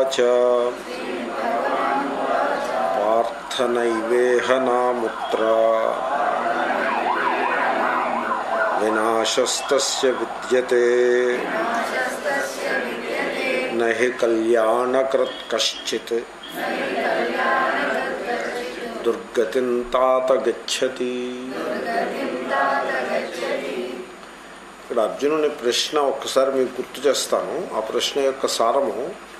ఉవాచ పార్థనైవేహ నాముత్ర వినాశస్తస్య విద్యతే నహి కళ్యాణకృత్ కశ్చిత్ దుర్గతిం తాత గచ్చతి ఇక్కడ అర్జునుని ప్రశ్న ఒక్కసారి మీకు గుర్తు చేస్తాను ఆ ప్రశ్న యొక్క సారము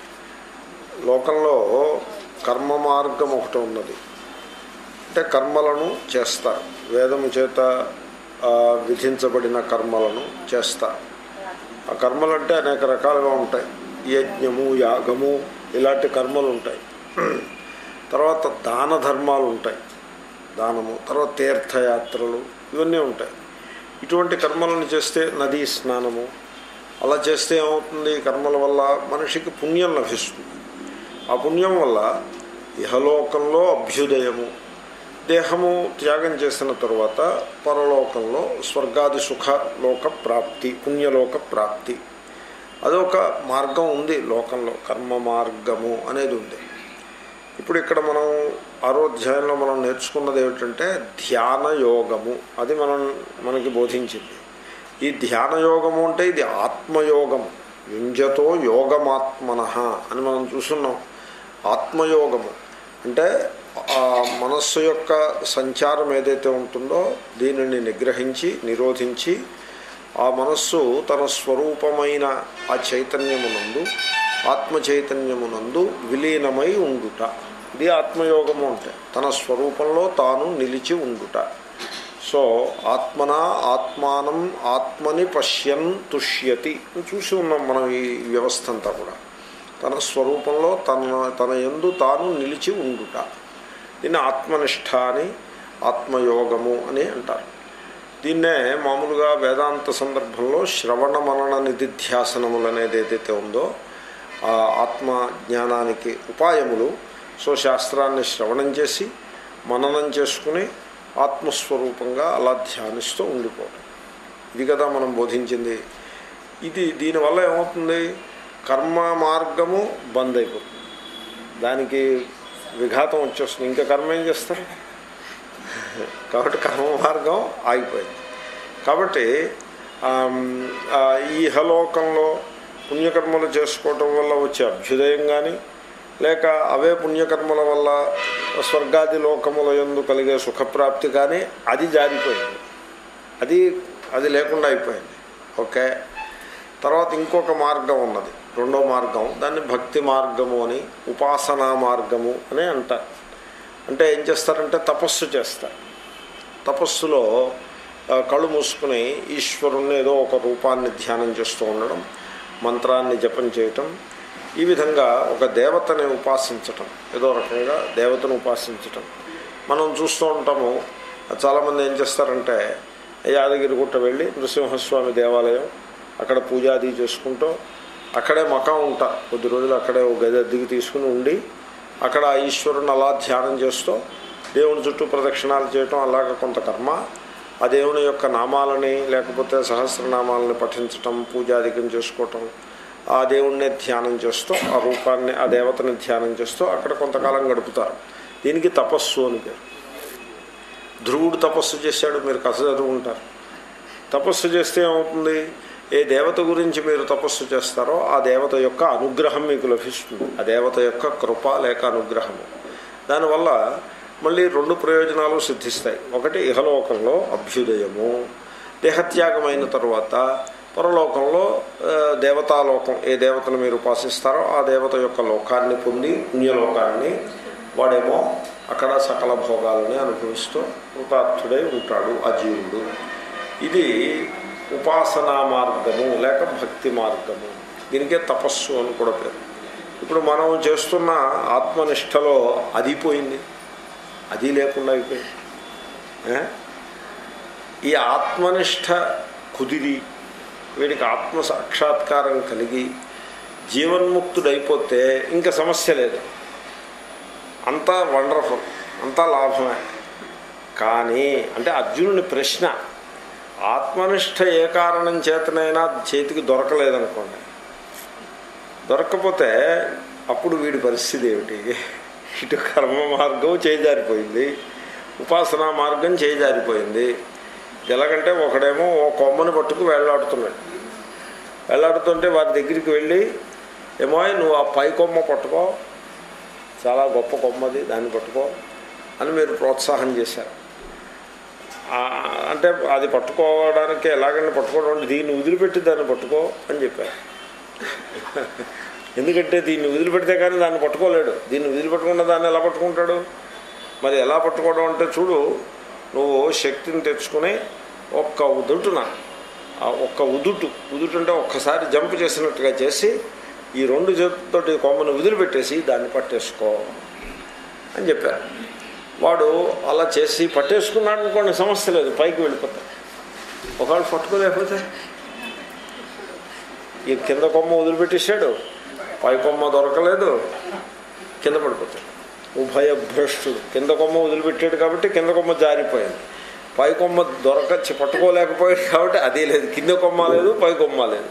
లోకంలో కర్మ మార్గం ఒకటి ఉన్నది అంటే కర్మలను చేస్తారు వేదము చేత ఆ, విధించబడిన కర్మలను చేస్తారు ఆ కర్మలు అంటే అనేక రకాలుగా ఉంటాయి యజ్ఞము యాగము ఇలాంటి కర్మలు ఉంటాయి తర్వాత దాన ధర్మాలు ఉంటాయి దానము తర్వాత తీర్థయాత్రలు ఇవన్నీ ఉంటాయి ఇటువంటి కర్మలను చేస్తే నదీ స్నానము అలా చేస్తే ఏమవుతుంది కర్మల వల్ల మనిషికి పుణ్యం లభిస్తుంది ఆ పుణ్యం వల్ల ఇహలోకంలో అభ్యుదయము దేహము త్యాగం చేసిన తరువాత పరలోకంలో స్వర్గాది సుఖ లోక ప్రాప్తి పుణ్యలోక ప్రాప్తి అదొక మార్గం ఉంది లోకంలో కర్మ మార్గము అనేది ఉంది ఇప్పుడు ఇక్కడ మనం ఆరో అధ్యాయంలో మనం నేర్చుకున్నది ఏమిటంటే ధ్యాన యోగము అది మనం మనకి బోధించింది ఈ ధ్యాన యోగము అంటే ఇది ఆత్మయోగము యుంజతో యోగమాత్మన అని మనం చూస్తున్నాం ఆత్మయోగము అంటే ఆ మనస్సు యొక్క సంచారం ఏదైతే ఉంటుందో దీనిని నిగ్రహించి నిరోధించి ఆ మనస్సు తన స్వరూపమైన ఆ చైతన్యమునందు ఆత్మ చైతన్యమునందు విలీనమై ఉండుట ఇది ఆత్మయోగము అంటే తన స్వరూపంలో తాను నిలిచి ఉండుట సో ఆత్మన ఆత్మానం ఆత్మని పశ్యన్ తుష్యతి చూసి ఉన్నాం మనం ఈ వ్యవస్థ అంతా కూడా తన స్వరూపంలో తన తన ఎందు తాను నిలిచి ఉండుట దీన్ని ఆత్మనిష్ట అని ఆత్మయోగము అని అంటారు దీన్నే మామూలుగా వేదాంత సందర్భంలో శ్రవణ మనన నిధిధ్యాసనములు అనేది ఏదైతే ఉందో ఆ ఆత్మ జ్ఞానానికి ఉపాయములు సో శాస్త్రాన్ని శ్రవణం చేసి మననం చేసుకుని ఆత్మస్వరూపంగా అలా ధ్యానిస్తూ ఉండిపోవడం ఇది కదా మనం బోధించింది ఇది దీనివల్ల ఏమవుతుంది కర్మ మార్గము బంద్ అయిపోతుంది దానికి విఘాతం వచ్చేస్తుంది ఇంకా కర్మ ఏం చేస్తారు కాబట్టి కర్మ మార్గం ఆగిపోయింది కాబట్టి ఆమ్, ఆ, ఈ ఇహలోకంలో పుణ్యకర్మలు చేసుకోవటం వల్ల వచ్చే అభ్యుదయం కానీ లేక అవే పుణ్యకర్మల వల్ల స్వర్గాది లోకముల యందు కలిగే సుఖప్రాప్తి కానీ అది జారిపోయింది అది అది లేకుండా అయిపోయింది ఓకే తర్వాత ఇంకొక మార్గం ఉన్నది రెండో మార్గం దాన్ని భక్తి మార్గము అని ఉపాసనా మార్గము అని అంటారు అంటే ఏం చేస్తారంటే తపస్సు చేస్తారు తపస్సులో ఆ, కళ్ళు మూసుకుని ఈశ్వరుణ్ణి ఏదో ఒక రూపాన్ని ధ్యానం చేస్తూ ఉండడం మంత్రాన్ని జపం చేయటం ఈ విధంగా ఒక దేవతని ఉపాసించటం ఏదో రకంగా దేవతను ఉపాసించటం మనం చూస్తూ ఉంటాము చాలామంది ఏం చేస్తారంటే యాదగిరి గుట్ట వెళ్ళి నృసింహస్వామి దేవాలయం అక్కడ పూజాది చేసుకుంటూ అక్కడే మకాం ఉంటారు కొద్ది రోజులు అక్కడే ఒక గది అద్దెకి తీసుకుని ఉండి అక్కడ ఆ ఈశ్వరుని అలా ధ్యానం చేస్తూ దేవుని చుట్టూ ప్రదక్షిణాలు చేయటం అలాగ కొంత కర్మ ఆ దేవుని యొక్క నామాలని లేకపోతే సహస్రనామాలని పఠించటం పూజాధికం చేసుకోవటం ఆ దేవుణ్ణి ధ్యానం చేస్తూ ఆ రూపాన్ని ఆ దేవతని ధ్యానం చేస్తూ అక్కడ కొంతకాలం గడుపుతారు దీనికి తపస్సు అని పేరు ధ్రువుడు తపస్సు చేశాడు మీరు కథ చదువుకుంటారు తపస్సు చేస్తే ఏమవుతుంది ఏ దేవత గురించి మీరు తపస్సు చేస్తారో ఆ దేవత యొక్క అనుగ్రహం మీకు లభిస్తుంది ఆ దేవత యొక్క కృప లేక అనుగ్రహము దానివల్ల మళ్ళీ రెండు ప్రయోజనాలు సిద్ధిస్తాయి ఒకటి ఇహలోకంలో అభ్యుదయము దేహత్యాగమైన తర్వాత పరలోకంలో ఆ, దేవతాలోకం ఏ దేవతను మీరు ఉపాసిస్తారో ఆ దేవత యొక్క లోకాన్ని పొంది పుణ్యలోకాన్ని వాడేమో అక్కడ సకల భోగాలని అనుభవిస్తూ కృతార్థుడై ఉంటాడు ఆ జీవుడు ఇది ఉపాసనా మార్గము లేక భక్తి మార్గము దీనికే తపస్సు అని కూడా పేరు ఇప్పుడు మనం చేస్తున్న ఆత్మనిష్టలో అది పోయింది అది లేకుండా అయిపోయింది ఏ? ఈ ఆత్మనిష్ట కుదిరి వీడికి ఆత్మ సాక్షాత్కారం కలిగి జీవన్ముక్తుడైపోతే ఇంకా సమస్య లేదు అంతా వండర్ఫుల్ అంతా లాభమే కానీ అంటే అర్జునుని ప్రశ్న ఆత్మనిష్ట ఏ కారణం చేతనైనా చేతికి దొరకలేదనుకోండి దొరక్కపోతే అప్పుడు వీడి పరిస్థితి ఏమిటి ఇటు కర్మ మార్గం చేజారిపోయింది ఉపాసనా మార్గం చేజారిపోయింది ఎలాగంటే ఒకడేమో ఓ కొమ్మని పట్టుకు వేళ్లాడుతున్నాడు వేళ్లాడుతుంటే వారి దగ్గరికి వెళ్ళి ఏమో నువ్వు ఆ పై కొమ్మ పట్టుకో చాలా గొప్ప కొమ్మది దాన్ని పట్టుకో అని మీరు ప్రోత్సాహం చేశారు ఆ, అంటే అది పట్టుకోవడానికి ఎలాగంటే పట్టుకోవడం అంటే దీన్ని వదిలిపెట్టి దాన్ని పట్టుకో అని చెప్పారు ఎందుకంటే దీన్ని వదిలిపెడితే కానీ దాన్ని పట్టుకోలేడు దీన్ని వదిలిపెట్టకుండా దాన్ని ఎలా పట్టుకుంటాడు మరి ఎలా పట్టుకోవడం అంటే చూడు నువ్వు శక్తిని తెచ్చుకుని ఒక్క ఉదుటున ఆ ఒక్క ఉదుటు ఉదుటు అంటే ఒక్కసారి జంప్ చేసినట్టుగా చేసి ఈ రెండు చేతులతోటి కొమ్మను వదిలిపెట్టేసి దాన్ని పట్టేసుకో అని చెప్పారు వాడు అలా చేసి పట్టేసుకున్నాడు అనుకోండి సమస్య లేదు పైకి వెళ్ళిపోతాడు ఒకవేళ పట్టుకోలేకపోతే ఈ కింద కొమ్మ వదిలిపెట్టేశాడు పై కొమ్మ దొరకలేదు కింద పడిపోతాడు ఉభయ భ్రష్టుడు కింద కొమ్మ వదిలిపెట్టాడు కాబట్టి కింద కొమ్మ జారిపోయింది పై కొమ్మ దొరకచ్చి పట్టుకోలేకపోయాడు కాబట్టి అది లేదు కింద కొమ్మ లేదు పై కొమ్మ లేదు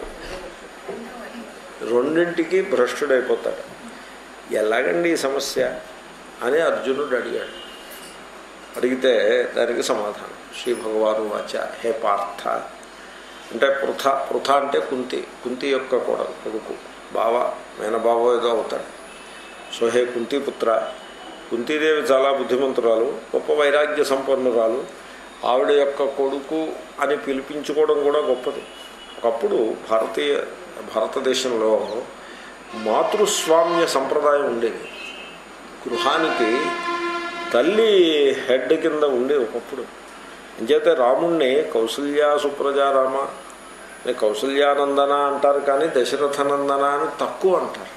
రెండింటికి భ్రష్టుడైపోతాడు ఎలాగండి ఈ సమస్య అని అర్జునుడు అడిగాడు అడిగితే దానికి సమాధానం శ్రీ భగవాను వాచ హే పార్థ అంటే పృథ పృథ అంటే కుంతి కుంతి యొక్క కూడా కొడుకు బావ మేనబావ ఏదో అవుతాడు సో హే కుంతిపుత్ర కుంతీదేవి చాలా బుద్ధిమంతురాలు గొప్ప వైరాగ్య సంపన్నురాలు ఆవిడ యొక్క కొడుకు అని పిలిపించుకోవడం కూడా గొప్పది ఒకప్పుడు భారతీయ భారతదేశంలో మాతృస్వామ్య సంప్రదాయం ఉండేది గృహానికి తల్లి హెడ్ కింద ఉండే ఒకప్పుడు అంచేతే రాముణ్ణి కౌసల్యా సుప్రజారామ అని కౌసల్యానందన అంటారు కానీ దశరథనందన అని తక్కువ అంటారు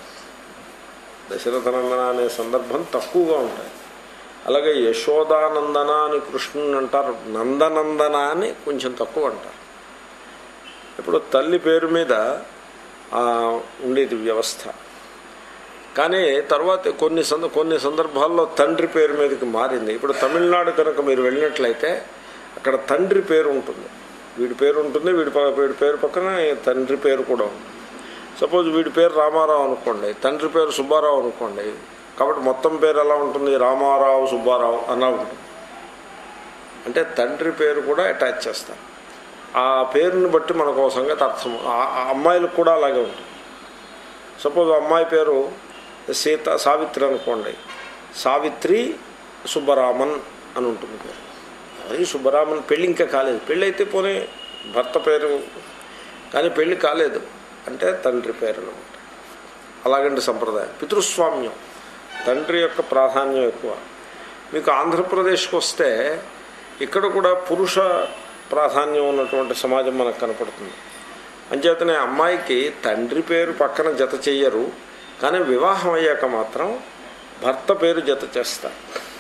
దశరథనందన అనే సందర్భం తక్కువగా ఉంటాయి అలాగే యశోదానందన అని కృష్ణుని అంటారు నందనందన అని కొంచెం తక్కువ అంటారు ఇప్పుడు తల్లి పేరు మీద ఆ, ఉండేది వ్యవస్థ కానీ తర్వాత కొన్ని సంద కొన్ని సందర్భాల్లో తండ్రి పేరు మీదకి మారింది ఇప్పుడు తమిళనాడు కనుక మీరు వెళ్ళినట్లయితే అక్కడ తండ్రి పేరు ఉంటుంది వీడి పేరు ఉంటుంది వీడి ప- వీడి పేరు పక్కన తండ్రి పేరు కూడా ఉంది సపోజ్ వీడి పేరు రామారావు అనుకోండి తండ్రి పేరు సుబ్బారావు అనుకోండి కాబట్టి మొత్తం పేరు ఎలా ఉంటుంది రామారావు సుబ్బారావు అలా ఉంటుంది అంటే తండ్రి పేరు కూడా అటాచ్ చేస్తారు ఆ పేరుని బట్టి మనకు ఒక సంగతి అర్థం ఆ- ఆ అమ్మాయిలకు కూడా అలాగే ఉంటుంది సపోజ్ అమ్మాయి పేరు సీత సావిత్రి అనుకోండి సావిత్రి సుబ్బరామన్ అని ఉంటుంది పేరు అది సుబ్బరామన్ పెళ్ళి ఇంకా కాలేదు పెళ్ళి అయితే పోనీ భర్త పేరు కానీ పెళ్ళి కాలేదు అంటే తండ్రి పేరు అనమాట అలాగంటి సంప్రదాయం పితృస్వామ్యం తండ్రి యొక్క ప్రాధాన్యం ఎక్కువ మీకు ఆంధ్రప్రదేశ్కి వస్తే ఇక్కడ కూడా పురుష ప్రాధాన్యం ఉన్నటువంటి సమాజం మనకు కనపడుతుంది అంచేతనే అమ్మాయికి తండ్రి పేరు పక్కన జత చెయ్యరు కానీ వివాహం అయ్యాక మాత్రం భర్త పేరు జత చేస్తారు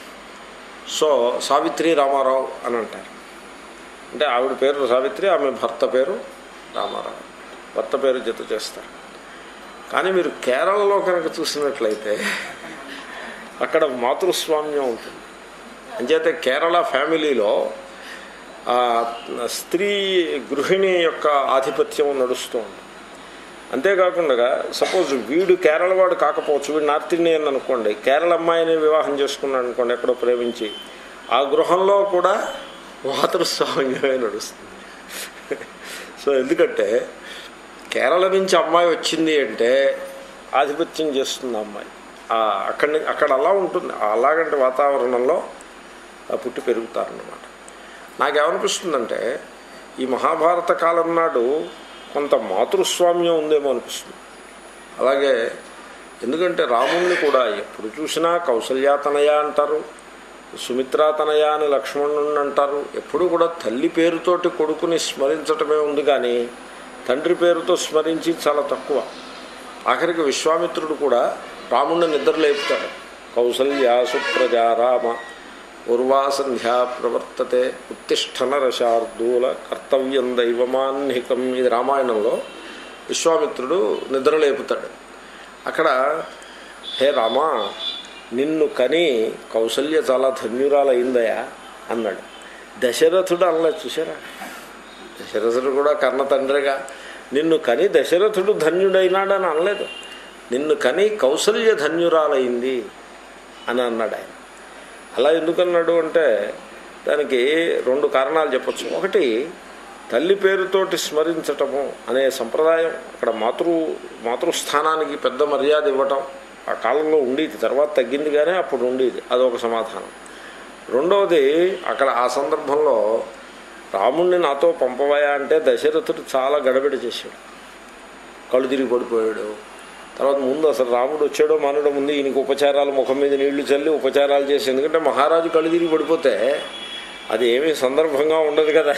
సో సావిత్రి రామారావు అని అంటారు అంటే ఆవిడ పేరు సావిత్రి ఆమె భర్త పేరు రామారావు భర్త పేరు జత చేస్తారు కానీ మీరు కేరళలో కనుక చూసినట్లయితే అక్కడ మాతృస్వామ్యం ఉంటుంది అంచేతే కేరళ ఫ్యామిలీలో ఆ స్త్రీ గృహిణి యొక్క ఆధిపత్యం నడుస్తూ ఉంటుంది అంతేకాకుండా సపోజ్ వీడు కేరళ వాడు కాకపోవచ్చు వీడు నార్త్ ఇండియన్ అనుకోండి కేరళ అమ్మాయిని వివాహం చేసుకున్నాడు అనుకోండి ఎక్కడో ప్రేమించి ఆ గృహంలో కూడా మాతృస్వామ్యమే నడుస్తుంది సో ఎందుకంటే కేరళ నుంచి అమ్మాయి వచ్చింది అంటే ఆధిపత్యం చేస్తుంది ఆ అమ్మాయి ఆ అక్కడి అక్కడ అలా ఉంటుంది అలాగంటి వాతావరణంలో ఆ పుట్టి పెరుగుతారన్నమాట నాకేమనిపిస్తుందంటే ఈ మహాభారత కాలం నాడు కొంత మాతృస్వామ్యం ఉందేమో అనిపిస్తుంది అలాగే ఎందుకంటే రాముణ్ణి కూడా ఎప్పుడు చూసినా కౌసల్యాతనయ అంటారు సుమిత్రాతనయ అని లక్ష్మణుని అంటారు ఎప్పుడు కూడా తల్లి పేరుతోటి కొడుకుని స్మరించటమే ఉంది కానీ తండ్రి పేరుతో స్మరించి చాలా తక్కువ ఆఖరికి విశ్వామిత్రుడు కూడా రాముణ్ణి నిద్రలేపుతాడు కౌసల్యా సుప్రజా రామ ఉర్వాసంధ్యా ప్రవర్తతే ఉత్తిష్టన రశార్దూల కర్తవ్యం దైవమాన్హికం ఇది రామాయణంలో విశ్వామిత్రుడు నిద్రలేపుతాడు అక్కడ హే రామా నిన్ను కని కౌసల్య చాలా ధన్యురాలయ్యిందయా అన్నాడు దశరథుడు అనలేదు చూసారా దశరథుడు కూడా కర్ణ తండ్రిగా నిన్ను కని దశరథుడు ధన్యుడైనాడని అనలేదు నిన్ను కని కౌసల్య ధన్యురాలైంది అని అన్నాడు ఆయన అలా ఎందుకన్నాడు అంటే దానికి రెండు కారణాలు చెప్పచ్చు ఒకటి తల్లి పేరుతోటి స్మరించటము అనే సంప్రదాయం అక్కడ మాతృ మాతృస్థానానికి పెద్ద మర్యాద ఇవ్వటం ఆ కాలంలో ఉండేది తర్వాత తగ్గింది కానీ అప్పుడు ఉండేది అదొక సమాధానం రెండవది అక్కడ ఆ సందర్భంలో రాముణ్ణి నాతో పంపవయా అంటే దశరథుడు చాలా గడబిడ చేశాడు కళ్ళు తిరిగి పడిపోయాడు తర్వాత ముందు అసలు రాముడు వచ్చాడో మానడం ముందు ఈయనకి ఉపచారాలు ముఖం మీద నీళ్లు చల్లి ఉపచారాలు చేసి ఎందుకంటే మహారాజు కళ్ళు తిరిగి పడిపోతే అది ఏమీ సందర్భంగా ఉండదు కదా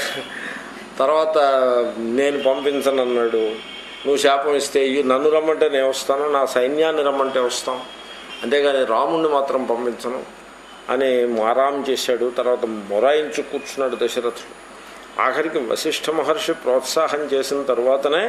తర్వాత నేను పంపించను అన్నాడు నువ్వు శాపం ఇస్తే "ఇయ్యి, నన్ను రమ్మంటే నేను వస్తాను నా సైన్యాన్ని రమ్మంటే వస్తాం అంతేగాని రాముణ్ణి మాత్రం పంపించను అని మారాం చేశాడు తర్వాత మొరాయించి కూర్చున్నాడు దశరథుడు ఆఖరికి వశిష్ఠ మహర్షి ప్రోత్సాహం చేసిన తర్వాతనే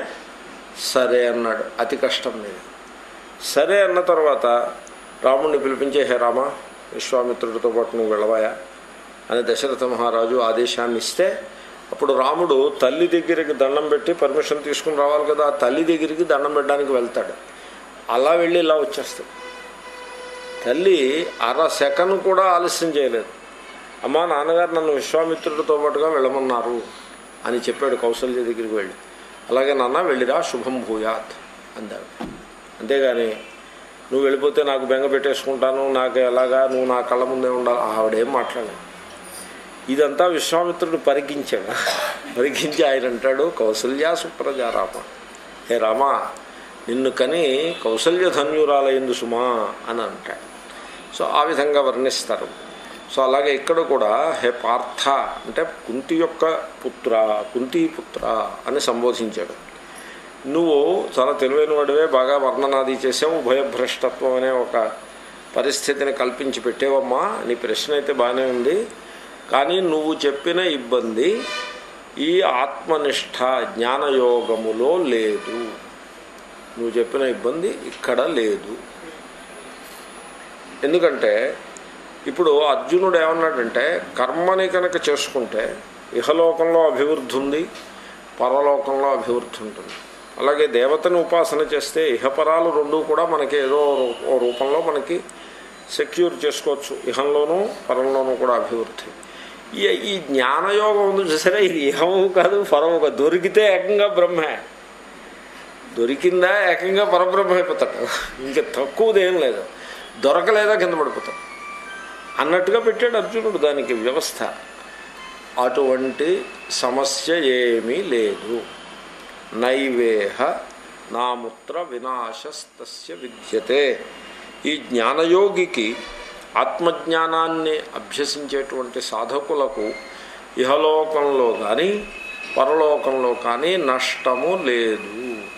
సరే అన్నాడు అతి కష్టం మీద సరే అన్న తర్వాత రాముణ్ణి పిలిపించే హే రామ విశ్వామిత్రుడితో పాటు నువ్వు వెళ్ళవాయా అని దశరథ మహారాజు ఆదేశాన్ని ఇస్తే అప్పుడు రాముడు తల్లి దగ్గరికి దండం పెట్టి పర్మిషన్ తీసుకుని రావాలి కదా ఆ తల్లి దగ్గరికి దండం పెట్టడానికి వెళ్తాడు అలా వెళ్ళి ఇలా వచ్చేస్తాడు తల్లి అర సెకండ్ కూడా ఆలస్యం చేయలేదు అమ్మా నాన్నగారు నన్ను విశ్వామిత్రుడితో పాటుగా వెళ్ళమన్నారు అని చెప్పాడు కౌశల్య దగ్గరికి వెళ్ళి అలాగే నాన్న వెళ్ళిరా శుభం భూయాత్ అందాడు అంతేగాని నువ్వు వెళ్ళిపోతే నాకు బెంగ పెట్టేసుకుంటాను నాకు ఎలాగా నువ్వు నా కళ్ళ ముందే ఉండాలి ఆవిడేం మాట్లాడలేదు ఇదంతా విశ్వామిత్రుడు పరిగించాడు పరిగించి ఆయన అంటాడు కౌసల్యా సుప్రజారామ హే రామా నిన్ను కని కౌసల్య ధన్యురాలైందు సుమా అని అంటాడు సో ఆ విధంగా వర్ణిస్తారు సో అలాగే ఇక్కడ కూడా హే పార్థ అంటే కుంతి యొక్క పుత్ర కుంతి పుత్ర అని సంబోధించాడు నువ్వు చాలా తెలివైన వాడివే బాగా వర్ణనాది చేసావు ఉభయభ్రష్టత్వం అనే ఒక పరిస్థితిని కల్పించి పెట్టేవమ్మా నీ ప్రశ్న అయితే బాగానే ఉంది కానీ నువ్వు చెప్పిన ఇబ్బంది ఈ ఆత్మనిష్ట జ్ఞానయోగములో లేదు నువ్వు చెప్పిన ఇబ్బంది ఇక్కడ లేదు ఎందుకంటే ఇప్పుడు అర్జునుడు ఏమన్నాడంటే కర్మని కనుక చేసుకుంటే ఇహలోకంలో అభివృద్ధి ఉంది పరలోకంలో అభివృద్ధి ఉంటుంది అలాగే దేవతని ఉపాసన చేస్తే ఇహపరాలు రెండు కూడా మనకి ఏదో రూ- ఓ రూపంలో మనకి సెక్యూర్ చేసుకోవచ్చు ఇహంలోనూ పరంలోనూ కూడా అభివృద్ధి ఈ ఈ జ్ఞానయోగం ఉంది చూసారా ఇది ఇహము కాదు పరము కాదు దొరికితే ఏకంగా బ్రహ్మే దొరికిందా ఏకంగా పరబ్రహ్మ అయిపోతాడు ఇంకా తక్కువదేం లేదు దొరకలేదా కింద పడిపోతాడు అన్నట్టుగా పెట్టాడు అర్జునుడు దానికి వ్యవస్థ అటువంటి సమస్య ఏమీ లేదు నైవేహ నాముత్ర వినాశస్తస్య విద్యతే ఈ జ్ఞానయోగికి ఆత్మజ్ఞానాన్ని అభ్యసించేటువంటి సాధకులకు ఇహలోకంలో కానీ పరలోకంలో కానీ నష్టము లేదు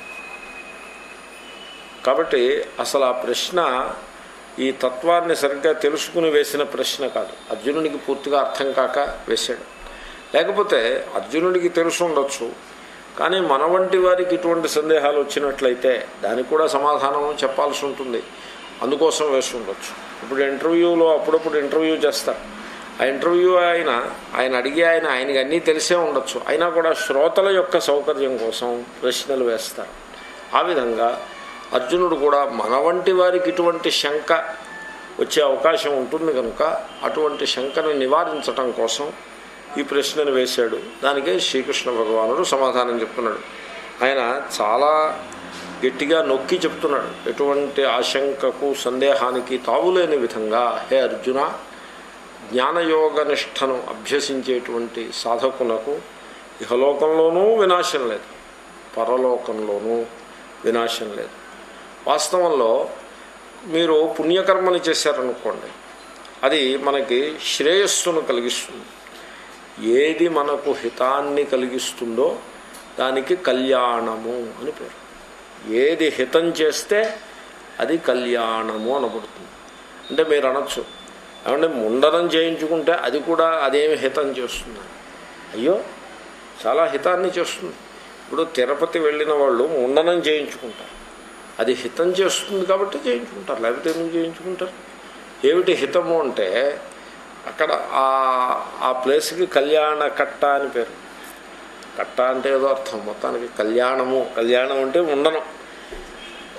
కాబట్టి అసలు ఆ ప్రశ్న ఈ తత్వాన్ని సరిగ్గా తెలుసుకుని వేసిన ప్రశ్న కాదు అర్జునుడికి పూర్తిగా అర్థం కాక వేశాడు లేకపోతే అర్జునుడికి తెలుసు ఉండొచ్చు కానీ మన వంటి వారికి ఇటువంటి సందేహాలు వచ్చినట్లయితే దానికి కూడా సమాధానం చెప్పాల్సి ఉంటుంది అందుకోసం వేసి ఉండొచ్చు ఇప్పుడు ఇంటర్వ్యూలో అప్పుడప్పుడు ఇంటర్వ్యూ చేస్తారు ఆ ఇంటర్వ్యూ ఆయన ఆయన అడిగే ఆయన ఆయనకి అన్నీ తెలిసే ఉండొచ్చు అయినా కూడా శ్రోతల యొక్క సౌకర్యం కోసం ప్రశ్నలు వేస్తారు ఆ విధంగా అర్జునుడు కూడా మన వంటి వారికి ఇటువంటి శంక వచ్చే అవకాశం ఉంటుంది కనుక అటువంటి శంకను నివారించటం కోసం ఈ ప్రశ్నను వేశాడు దానికే శ్రీకృష్ణ భగవానుడు సమాధానం చెప్తున్నాడు ఆయన చాలా గట్టిగా నొక్కి చెప్తున్నాడు ఎటువంటి ఆశంకకు సందేహానికి తావులేని విధంగా హే అర్జున జ్ఞానయోగ నిష్టను అభ్యసించేటువంటి సాధకులకు ఇహలోకంలోనూ వినాశం లేదు పరలోకంలోనూ వినాశం లేదు వాస్తవంలో మీరు పుణ్యకర్మని చేశారనుకోండి అది మనకి శ్రేయస్సును కలిగిస్తుంది ఏది మనకు హితాన్ని కలిగిస్తుందో దానికి కళ్యాణము అని పేరు ఏది హితం చేస్తే అది కళ్యాణము అనబడుతుంది అంటే మీరు అనొచ్చు ఏమంటే ముండనం చేయించుకుంటే అది కూడా అదేమి హితం చేస్తుంది అయ్యో చాలా హితాన్ని చేస్తుంది ఇప్పుడు తిరుపతి వెళ్ళిన వాళ్ళు ముండనం చేయించుకుంటారు అది హితం చేస్తుంది కాబట్టి చేయించుకుంటారు లేకపోతే ఎందుకు చేయించుకుంటారు ఏమిటి హితము అంటే అక్కడ ఆ ఆ ప్లేస్కి కళ్యాణ కట్ట అని పేరు కట్ట అంటే ఏదో అర్థం మొత్తానికి కళ్యాణము కళ్యాణం అంటే ఉండనం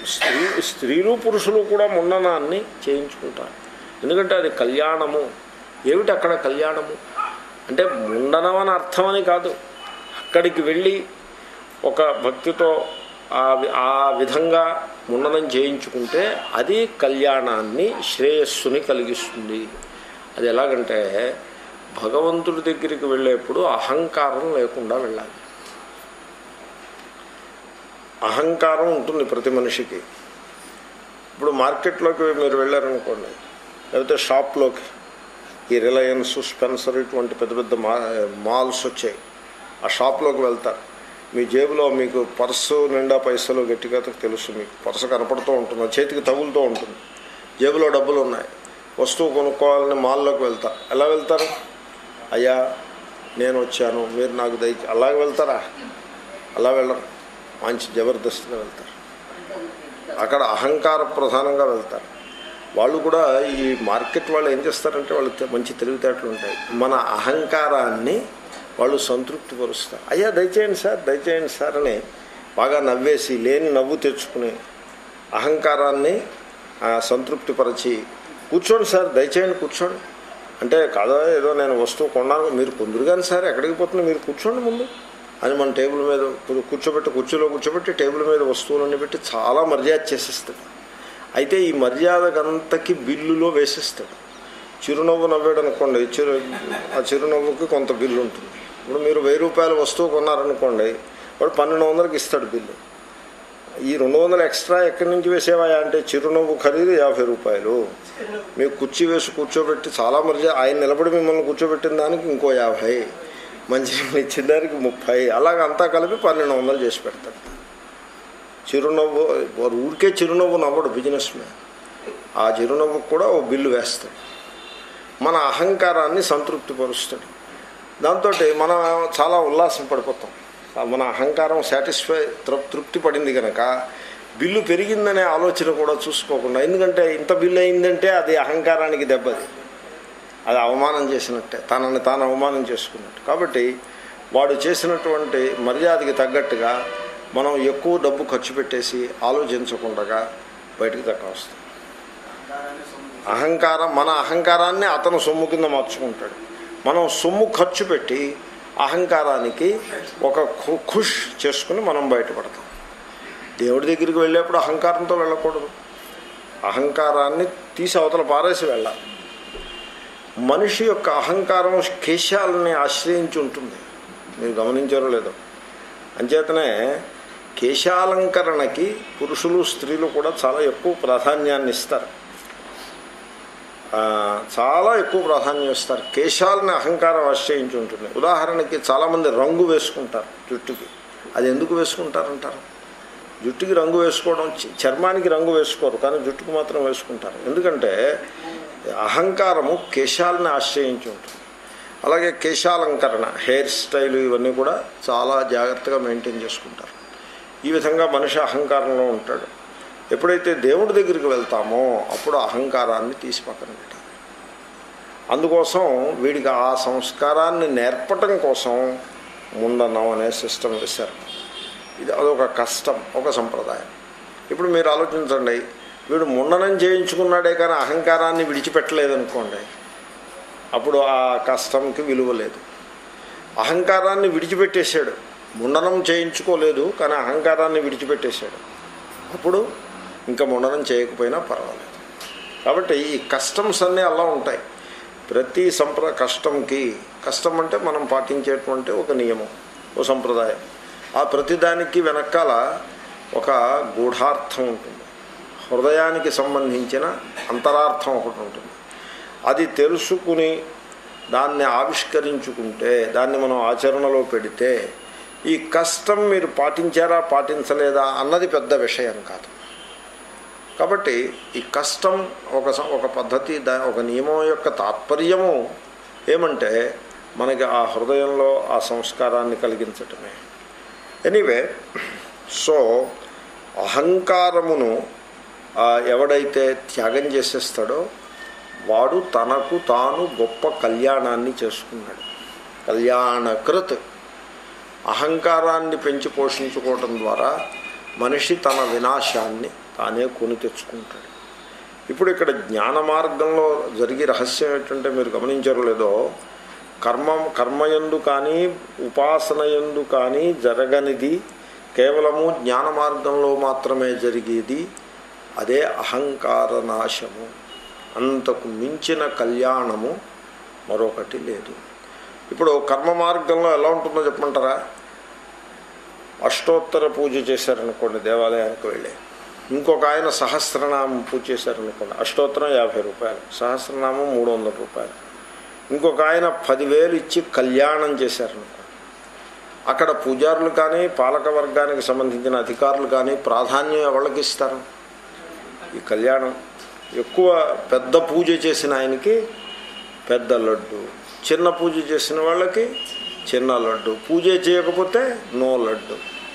స్త్రీ స్త్రీలు పురుషులు కూడా ముండనాన్ని చేయించుకుంటారు ఎందుకంటే అది కళ్యాణము ఏమిటి అక్కడ కళ్యాణము అంటే ముండనం అని అర్థమని కాదు అక్కడికి వెళ్ళి ఒక భక్తితో ఆ వి- ఆ విధంగా ముండనం చేయించుకుంటే అది కళ్యాణాన్ని శ్రేయస్సుని కలిగిస్తుంది అది ఎలాగంటే భగవంతుడి దగ్గరికి వెళ్ళేప్పుడు అహంకారం లేకుండా వెళ్ళాలి అహంకారం ఉంటుంది ప్రతి మనిషికి ఇప్పుడు మార్కెట్లోకి మీరు వెళ్ళారనుకోండి లేకపోతే షాప్లోకి ఈ రిలయన్స్ స్పెన్సర్ ఇటువంటి పెద్ద పెద్ద మా మాల్స్ వచ్చాయి ఆ షాప్లోకి వెళ్తారు మీ జేబులో మీకు పర్సు నిండా పైసలు గట్టిగా తెలుసు మీకు పర్సు కనపడుతూ ఉంటుంది ఆ చేతికి తగులుతూ ఉంటుంది జేబులో డబ్బులు ఉన్నాయి వస్తువు కొనుక్కోవాలని మాల్లోకి వెళ్తారు ఎలా వెళ్తారు అయ్యా నేను వచ్చాను మీరు నాకు దయ అలాగే వెళ్తారా అలా వెళ్ళరు మంచి జబర్దస్త్గా వెళ్తారు అక్కడ అహంకార ప్రధానంగా వెళ్తారు వాళ్ళు కూడా ఈ మార్కెట్ వాళ్ళు ఏం చేస్తారంటే వాళ్ళు తె- మంచి తెలివితేటలు ఉంటాయి మన అహంకారాన్ని వాళ్ళు సంతృప్తి పరుస్తారు అయ్యా దయచేయండి సార్ దయచేయండి సార్ అని బాగా నవ్వేసి లేని నవ్వు తెచ్చుకుని అహంకారాన్ని ఆ, సంతృప్తిపరచి కూర్చోండి సార్ దయచేయండి కూర్చోండి అంటే కాదా ఏదో నేను వస్తువు కొన్నాను మీరు కొందరు కానీ సార్ ఎక్కడికి పోతున్నా మీరు కూర్చోండి ముందు అని మన టేబుల్ మీద కూ- కూర్చోబెట్టి కుర్చీలో కూర్చోబెట్టి టేబుల్ మీద వస్తువులన్నీ పెట్టి చాలా మర్యాద చేసేస్తాడు అయితే ఈ మర్యాదకంతకి బిల్లులో వేసేస్తాడు చిరునవ్వు నవ్వాడు అనుకోండి చిరు ఆ చిరునవ్వుకి కొంత బిల్లు ఉంటుంది ఇప్పుడు మీరు వెయ్యి రూపాయల వస్తువు కొన్నారనుకోండి వాడు పన్నెండు వందలకి ఇస్తాడు బిల్లు ఈ రెండు వందలు ఎక్స్ట్రా ఎక్కడి నుంచి వేసేవా అంటే చిరునవ్వు ఖరీదు యాభై రూపాయలు మీకు కుర్చీ వేసి కూర్చోబెట్టి చాలా మర్యాద ఆయన నిలబడి మిమ్మల్ని కూర్చోబెట్టిన దానికి ఇంకో యాభై మంచినీళ్ళు ఇచ్చిన దానికి ముప్పై అలాగ అంతా కలిపి పన్నెండు వందలు చేసి పెడతాడు చిరునవ్వు వాడు ఊరికే చిరునవ్వు నవ్వడు బిజినెస్ మ్యాన్ ఆ చిరునవ్వుకు కూడా ఓ బిల్లు వేస్తాడు మన అహంకారాన్ని సంతృప్తిపరుస్తాడు దాంతో మనం చాలా ఉల్లాసం పడిపోతాం మన అహంకారం సాటిస్ఫై తృప్తి పడింది కనుక బిల్లు పెరిగిందనే ఆలోచన కూడా చూసుకోకుండా ఎందుకంటే ఇంత బిల్లు అయిందంటే అది అహంకారానికి దెబ్బది అది అవమానం చేసినట్టే తనని తాను అవమానం చేసుకున్నట్టు కాబట్టి వాడు చేసినటువంటి మర్యాదకి తగ్గట్టుగా మనం ఎక్కువ డబ్బు ఖర్చు పెట్టేసి ఆలోచించకుండా బయటికి దక్క వస్తాం అహంకారం మన అహంకారాన్ని అతను సొమ్ము కింద మార్చుకుంటాడు మనం సొమ్ము ఖర్చు పెట్టి అహంకారానికి ఒక ఖు- ఖుష్ చేసుకుని మనం బయటపడతాం దేవుడి దగ్గరికి వెళ్ళేప్పుడు అహంకారంతో వెళ్ళకూడదు అహంకారాన్ని తీసి అవతల పారేసి వెళ్ళాలి మనిషి యొక్క అహంకారం కేశాలని ఆశ్రయించి ఉంటుంది మీరు గమనించారో లేదో అంచేతనే కేశాలంకరణకి పురుషులు స్త్రీలు కూడా చాలా ఎక్కువ ప్రాధాన్యాన్ని ఇస్తారు ఆ, చాలా ఎక్కువ ప్రాధాన్యం ఇస్తారు కేశాలని అహంకారం ఆశ్రయించి ఉంటుంది ఉదాహరణకి చాలామంది రంగు వేసుకుంటారు జుట్టుకి అది ఎందుకు వేసుకుంటారంటారు జుట్టుకి రంగు వేసుకోవడం చ- చర్మానికి రంగు వేసుకోరు కానీ జుట్టుకు మాత్రం వేసుకుంటారు ఎందుకంటే అహంకారము కేశాలని ఆశ్రయించి ఉంటుంది అలాగే కేశాలంకరణ హెయిర్ స్టైల్ ఇవన్నీ కూడా చాలా జాగ్రత్తగా మెయింటైన్ చేసుకుంటారు ఈ విధంగా మనిషి అహంకారంలో ఉంటాడు ఎప్పుడైతే దేవుడి దగ్గరికి వెళ్తామో అప్పుడు అహంకారాన్ని తీసి పక్కన పెట్టాలి అందుకోసం వీడికి ఆ సంస్కారాన్ని నేర్పటం కోసం ముండనం అనే సిస్టమ్ వేశారు ఇది అదొక కష్టం ఒక సంప్రదాయం ఇప్పుడు మీరు ఆలోచించండి వీడు ముండనం చేయించుకున్నాడే కానీ అహంకారాన్ని విడిచిపెట్టలేదనుకోండి అప్పుడు ఆ కష్టంకి విలువ లేదు అహంకారాన్ని విడిచిపెట్టేశాడు ముండనం చేయించుకోలేదు కానీ అహంకారాన్ని విడిచిపెట్టేశాడు అప్పుడు ఇంకా ముండనం చేయకపోయినా పర్వాలేదు కాబట్టి ఈ కస్టమ్స్ అన్నీ అలా ఉంటాయి ప్రతి సంప్ర కష్టంకి కష్టం అంటే మనం పాటించేటువంటి ఒక నియమం ఒక సంప్రదాయం ఆ ప్రతిదానికి వెనకాల ఒక గూఢార్థం ఉంటుంది హృదయానికి సంబంధించిన అంతరార్థం ఒకటి ఉంటుంది అది తెలుసుకుని దాన్ని ఆవిష్కరించుకుంటే దాన్ని మనం ఆచరణలో పెడితే ఈ కష్టం మీరు పాటించారా పాటించలేదా అన్నది పెద్ద విషయం కాదు కాబట్టి ఈ కష్టం ఒక స- ఒక పద్ధతి దా ఒక నియమం యొక్క తాత్పర్యము ఏమంటే మనకి ఆ హృదయంలో ఆ సంస్కారాన్ని కలిగించటమే ఎనీవే సో అహంకారమును ఆ, ఎవడైతే త్యాగం చేసేస్తాడో వాడు తనకు తాను గొప్ప కళ్యాణాన్ని చేసుకున్నాడు కళ్యాణకృత్ అహంకారాన్ని పెంచి పోషించుకోవటం ద్వారా మనిషి తన వినాశాన్ని తానే కొని తెచ్చుకుంటాడు ఇప్పుడు ఇక్కడ జ్ఞాన మార్గంలో జరిగే రహస్యం ఏంటంటే మీరు గమనించారో లేదో కర్మ కర్మయందు కానీ ఉపాసన ఎందు కానీ జరగనిది కేవలము జ్ఞాన మార్గంలో మాత్రమే జరిగేది అదే అహంకార నాశము అంతకు మించిన కళ్యాణము మరొకటి లేదు ఇప్పుడు కర్మ మార్గంలో ఎలా ఉంటుందో చెప్పమంటారా అష్టోత్తర పూజ చేశారనుకోండి దేవాలయానికి వెళ్ళి ఇంకొక ఆయన సహస్రనామం పూజ చేశారనుకోండి అష్టోత్తరం యాభై రూపాయలు సహస్రనామం మూడు వందల రూపాయలు ఇంకొక ఆయన పదివేలు ఇచ్చి కళ్యాణం చేశారనుకోండి అక్కడ పూజారులు కానీ పాలక వర్గానికి సంబంధించిన అధికారులు కానీ ప్రాధాన్యం ఎవరికి ఇస్తారు ఈ కళ్యాణం ఎక్కువ పెద్ద పూజ చేసిన ఆయనకి పెద్ద లడ్డు చిన్న పూజ చేసిన వాళ్ళకి చిన్న లడ్డు పూజ చేయకపోతే నో లడ్డు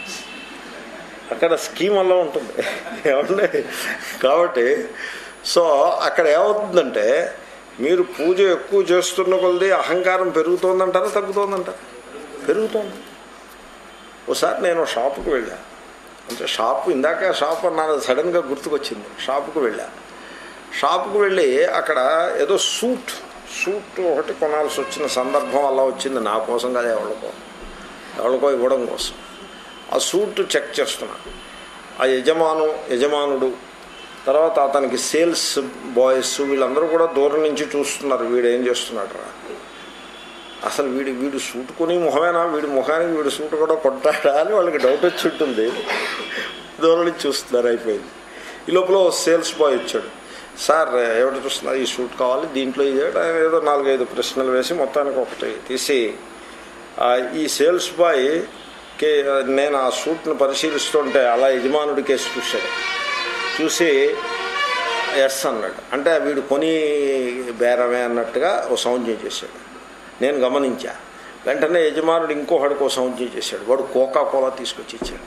అక్కడ స్కీమ్ అలా ఉంటుంది ఏమండి కాబట్టి సో అక్కడ ఏమవుతుందంటే మీరు పూజ ఎక్కువ చేస్తున్న కొలది అహంకారం పెరుగుతోందంటారా తగ్గుతోందంటారా పెరుగుతోంది ఒకసారి నేను షాపుకి వెళ్ళా అంటే షాపు ఇందాక షాప్ అన్నాను సడన్గా గుర్తుకొచ్చింది షాపుకి వెళ్ళా షాపుకి వెళ్ళి అక్కడ ఏదో సూట్ సూట్ ఒకటి కొనాల్సి వచ్చిన సందర్భం అలా వచ్చింది నా కోసం కాదు ఎవరికో ఎవరికో ఇవ్వడం కోసం ఆ సూట్ చెక్ చేస్తున్నా ఆ యజమాను యజమానుడు తర్వాత అతనికి సేల్స్ బాయ్స్ వీళ్ళందరూ కూడా దూరం నుంచి చూస్తున్నారు వీడు ఏం చేస్తున్నాడు రా అసలు వీడు వీడు సూట్ కొని మొహమేనా వీడి ముఖానికి వీడు సూట్ కూడా కొట్టాడా అని వాళ్ళకి డౌట్ వచ్చి ఉంటుంది దూరం నుంచి చూస్తున్నారు అయిపోయింది ఈ లోపల ఓ సేల్స్ బాయ్ వచ్చాడు సార్ ఎవరు చూస్తున్నారు ఈ సూట్ కావాలి దీంట్లో ఇది ఆయన ఏదో నాలుగైదు ప్రశ్నలు వేసి మొత్తానికి ఒకటి తీసి ఆ, ఈ సేల్స్ బాయ్ కే నేను ఆ సూట్ను పరిశీలిస్తుంటే అలా యజమానుడి కేసు చూశాడు చూసి ఎస్ అన్నాడు అంటే వీడు కొని బేరమే అన్నట్టుగా ఓ సౌంజ్యం చేశాడు నేను గమనించా వెంటనే యజమానుడు ఇంకొకడికి ఓ సౌంజ్యం చేశాడు వాడు కోకా కోలా తీసుకొచ్చి ఇచ్చాడు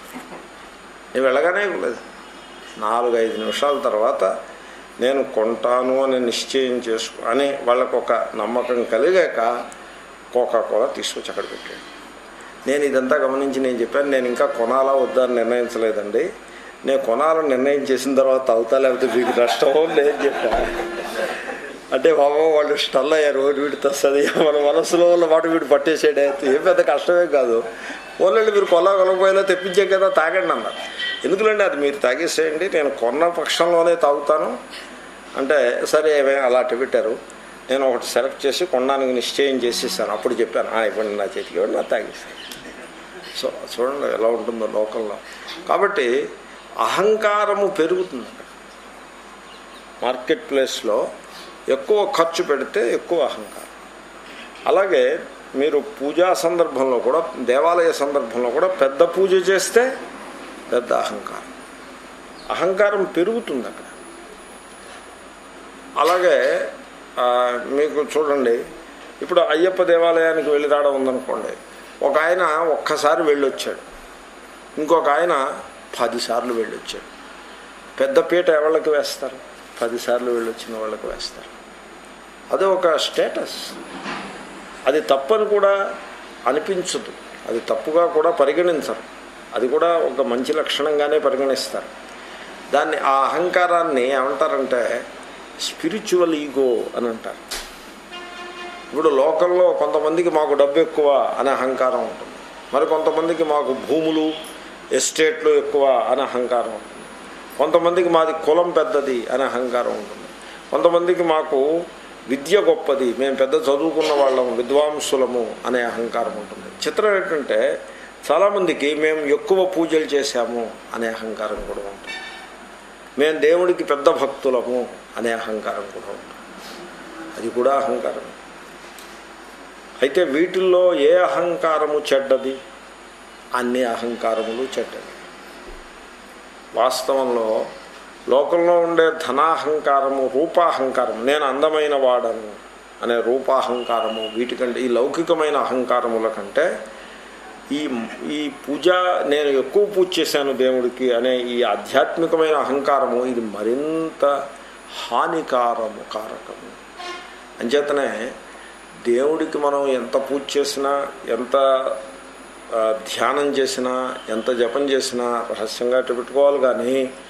నేను వెళ్ళగానే ఇవ్వలేదు నాలుగు ఐదు నిమిషాల తర్వాత నేను కొంటాను అని నిశ్చయం చేసుకు అని వాళ్ళకు ఒక నమ్మకం కలిగాక కోకా కోలా తీసుకొచ్చి అక్కడ పెట్టాడు నేను ఇదంతా గమనించి నేను చెప్పాను నేను ఇంకా కొనాలా వద్దా అని నిర్ణయించలేదండి నేను కొనాలని నిర్ణయం చేసిన తర్వాత అవుతా లేకపోతే మీకు నష్టమో నేను చెప్పాను అంటే బాబా వాళ్ళు స్టల్ అయ్యారు వీడు తస్తుంది మన మనసులో ఉన్న మాట వీడు పట్టేసాడే ఏం పెద్ద కష్టమే కాదు ఓన్లండి మీరు కొలా కొనకపోయినా తెప్పించే కదా తాగండి అన్నారు ఎందుకులండి అది మీరు తాగేసేయండి నేను కొన్న పక్షంలోనే తాగుతాను అంటే సరే ఏమే అలా అట్టు పెట్టారు నేను ఒకటి సెలెక్ట్ చేసి కొనడానికి నిశ్చయం చేసేసాను అప్పుడు చెప్పాను "ఆ, ఇవ్వండి నా చేతికి ఇవ్వండి నా తాగేసాను సో చూడండి ఎలా ఉంటుందో లోకంలో కాబట్టి అహంకారము పెరుగుతుంది అక్కడ మార్కెట్ ప్లేస్లో ఎక్కువ ఖర్చు పెడితే ఎక్కువ అహంకారం అలాగే మీరు పూజా సందర్భంలో కూడా దేవాలయ సందర్భంలో కూడా పెద్ద పూజ చేస్తే పెద్ద అహంకారం అహంకారం పెరుగుతుంది అక్కడ అలాగే ఆ, మీకు చూడండి ఇప్పుడు అయ్యప్ప దేవాలయానికి వెళ్ళి రావడం ఉందనుకోండి ఒక ఆయన ఒక్కసారి వెళ్ళొచ్చాడు ఇంకొక ఆయన పదిసార్లు వెళ్ళొచ్చాడు పెద్ద పీట ఎవరికి వేస్తారు పదిసార్లు వెళ్ళొచ్చిన వాళ్ళకి వేస్తారు అది ఒక స్టేటస్ అది తప్పని కూడా అనిపించదు అది తప్పుగా కూడా పరిగణించరు అది కూడా ఒక మంచి లక్షణంగానే పరిగణిస్తారు దాన్ని ఆ అహంకారాన్ని ఏమంటారంటే స్పిరిచువల్ ఈగో అని అంటారు ఇప్పుడు లోకల్లో కొంతమందికి మాకు డబ్బు ఎక్కువ అనే అహంకారం ఉంటుంది మరి కొంతమందికి మాకు భూములు ఎస్టేట్లు ఎక్కువ అనే అహంకారం ఉంటుంది కొంతమందికి మాది కులం పెద్దది అనే అహంకారం ఉంటుంది కొంతమందికి మాకు విద్య గొప్పది మేము పెద్ద చదువుకున్న వాళ్ళము విద్వాంసులము అనే అహంకారం ఉంటుంది చిత్రం ఏంటంటే చాలామందికి మేము ఎక్కువ పూజలు చేశాము అనే అహంకారం కూడా ఉంటుంది మేము దేవుడికి పెద్ద భక్తులము అనే అహంకారం కూడా ఉంటుంది అది కూడా అహంకారం అయితే వీటిల్లో ఏ అహంకారము చెడ్డది అన్ని అహంకారములు చెడ్డవి వాస్తవంలో లోకంలో ఉండే ధనాహంకారము రూపాహంకారము నేను అందమైన వాడను అనే రూపాహంకారము వీటికంటే ఈ లౌకికమైన అహంకారముల కంటే ఈ ఈ పూజ నేను ఎక్కువ పూజ చేశాను దేవుడికి అనే ఈ ఆధ్యాత్మికమైన అహంకారము ఇది మరింత హానికారము కారకము అంచేతనే దేవుడికి మనం ఎంత పూజ చేసినా ఎంత ఆ, ధ్యానం చేసినా ఎంత జపం చేసినా రహస్యంగా అట్టు పెట్టుకోవాలి కానీ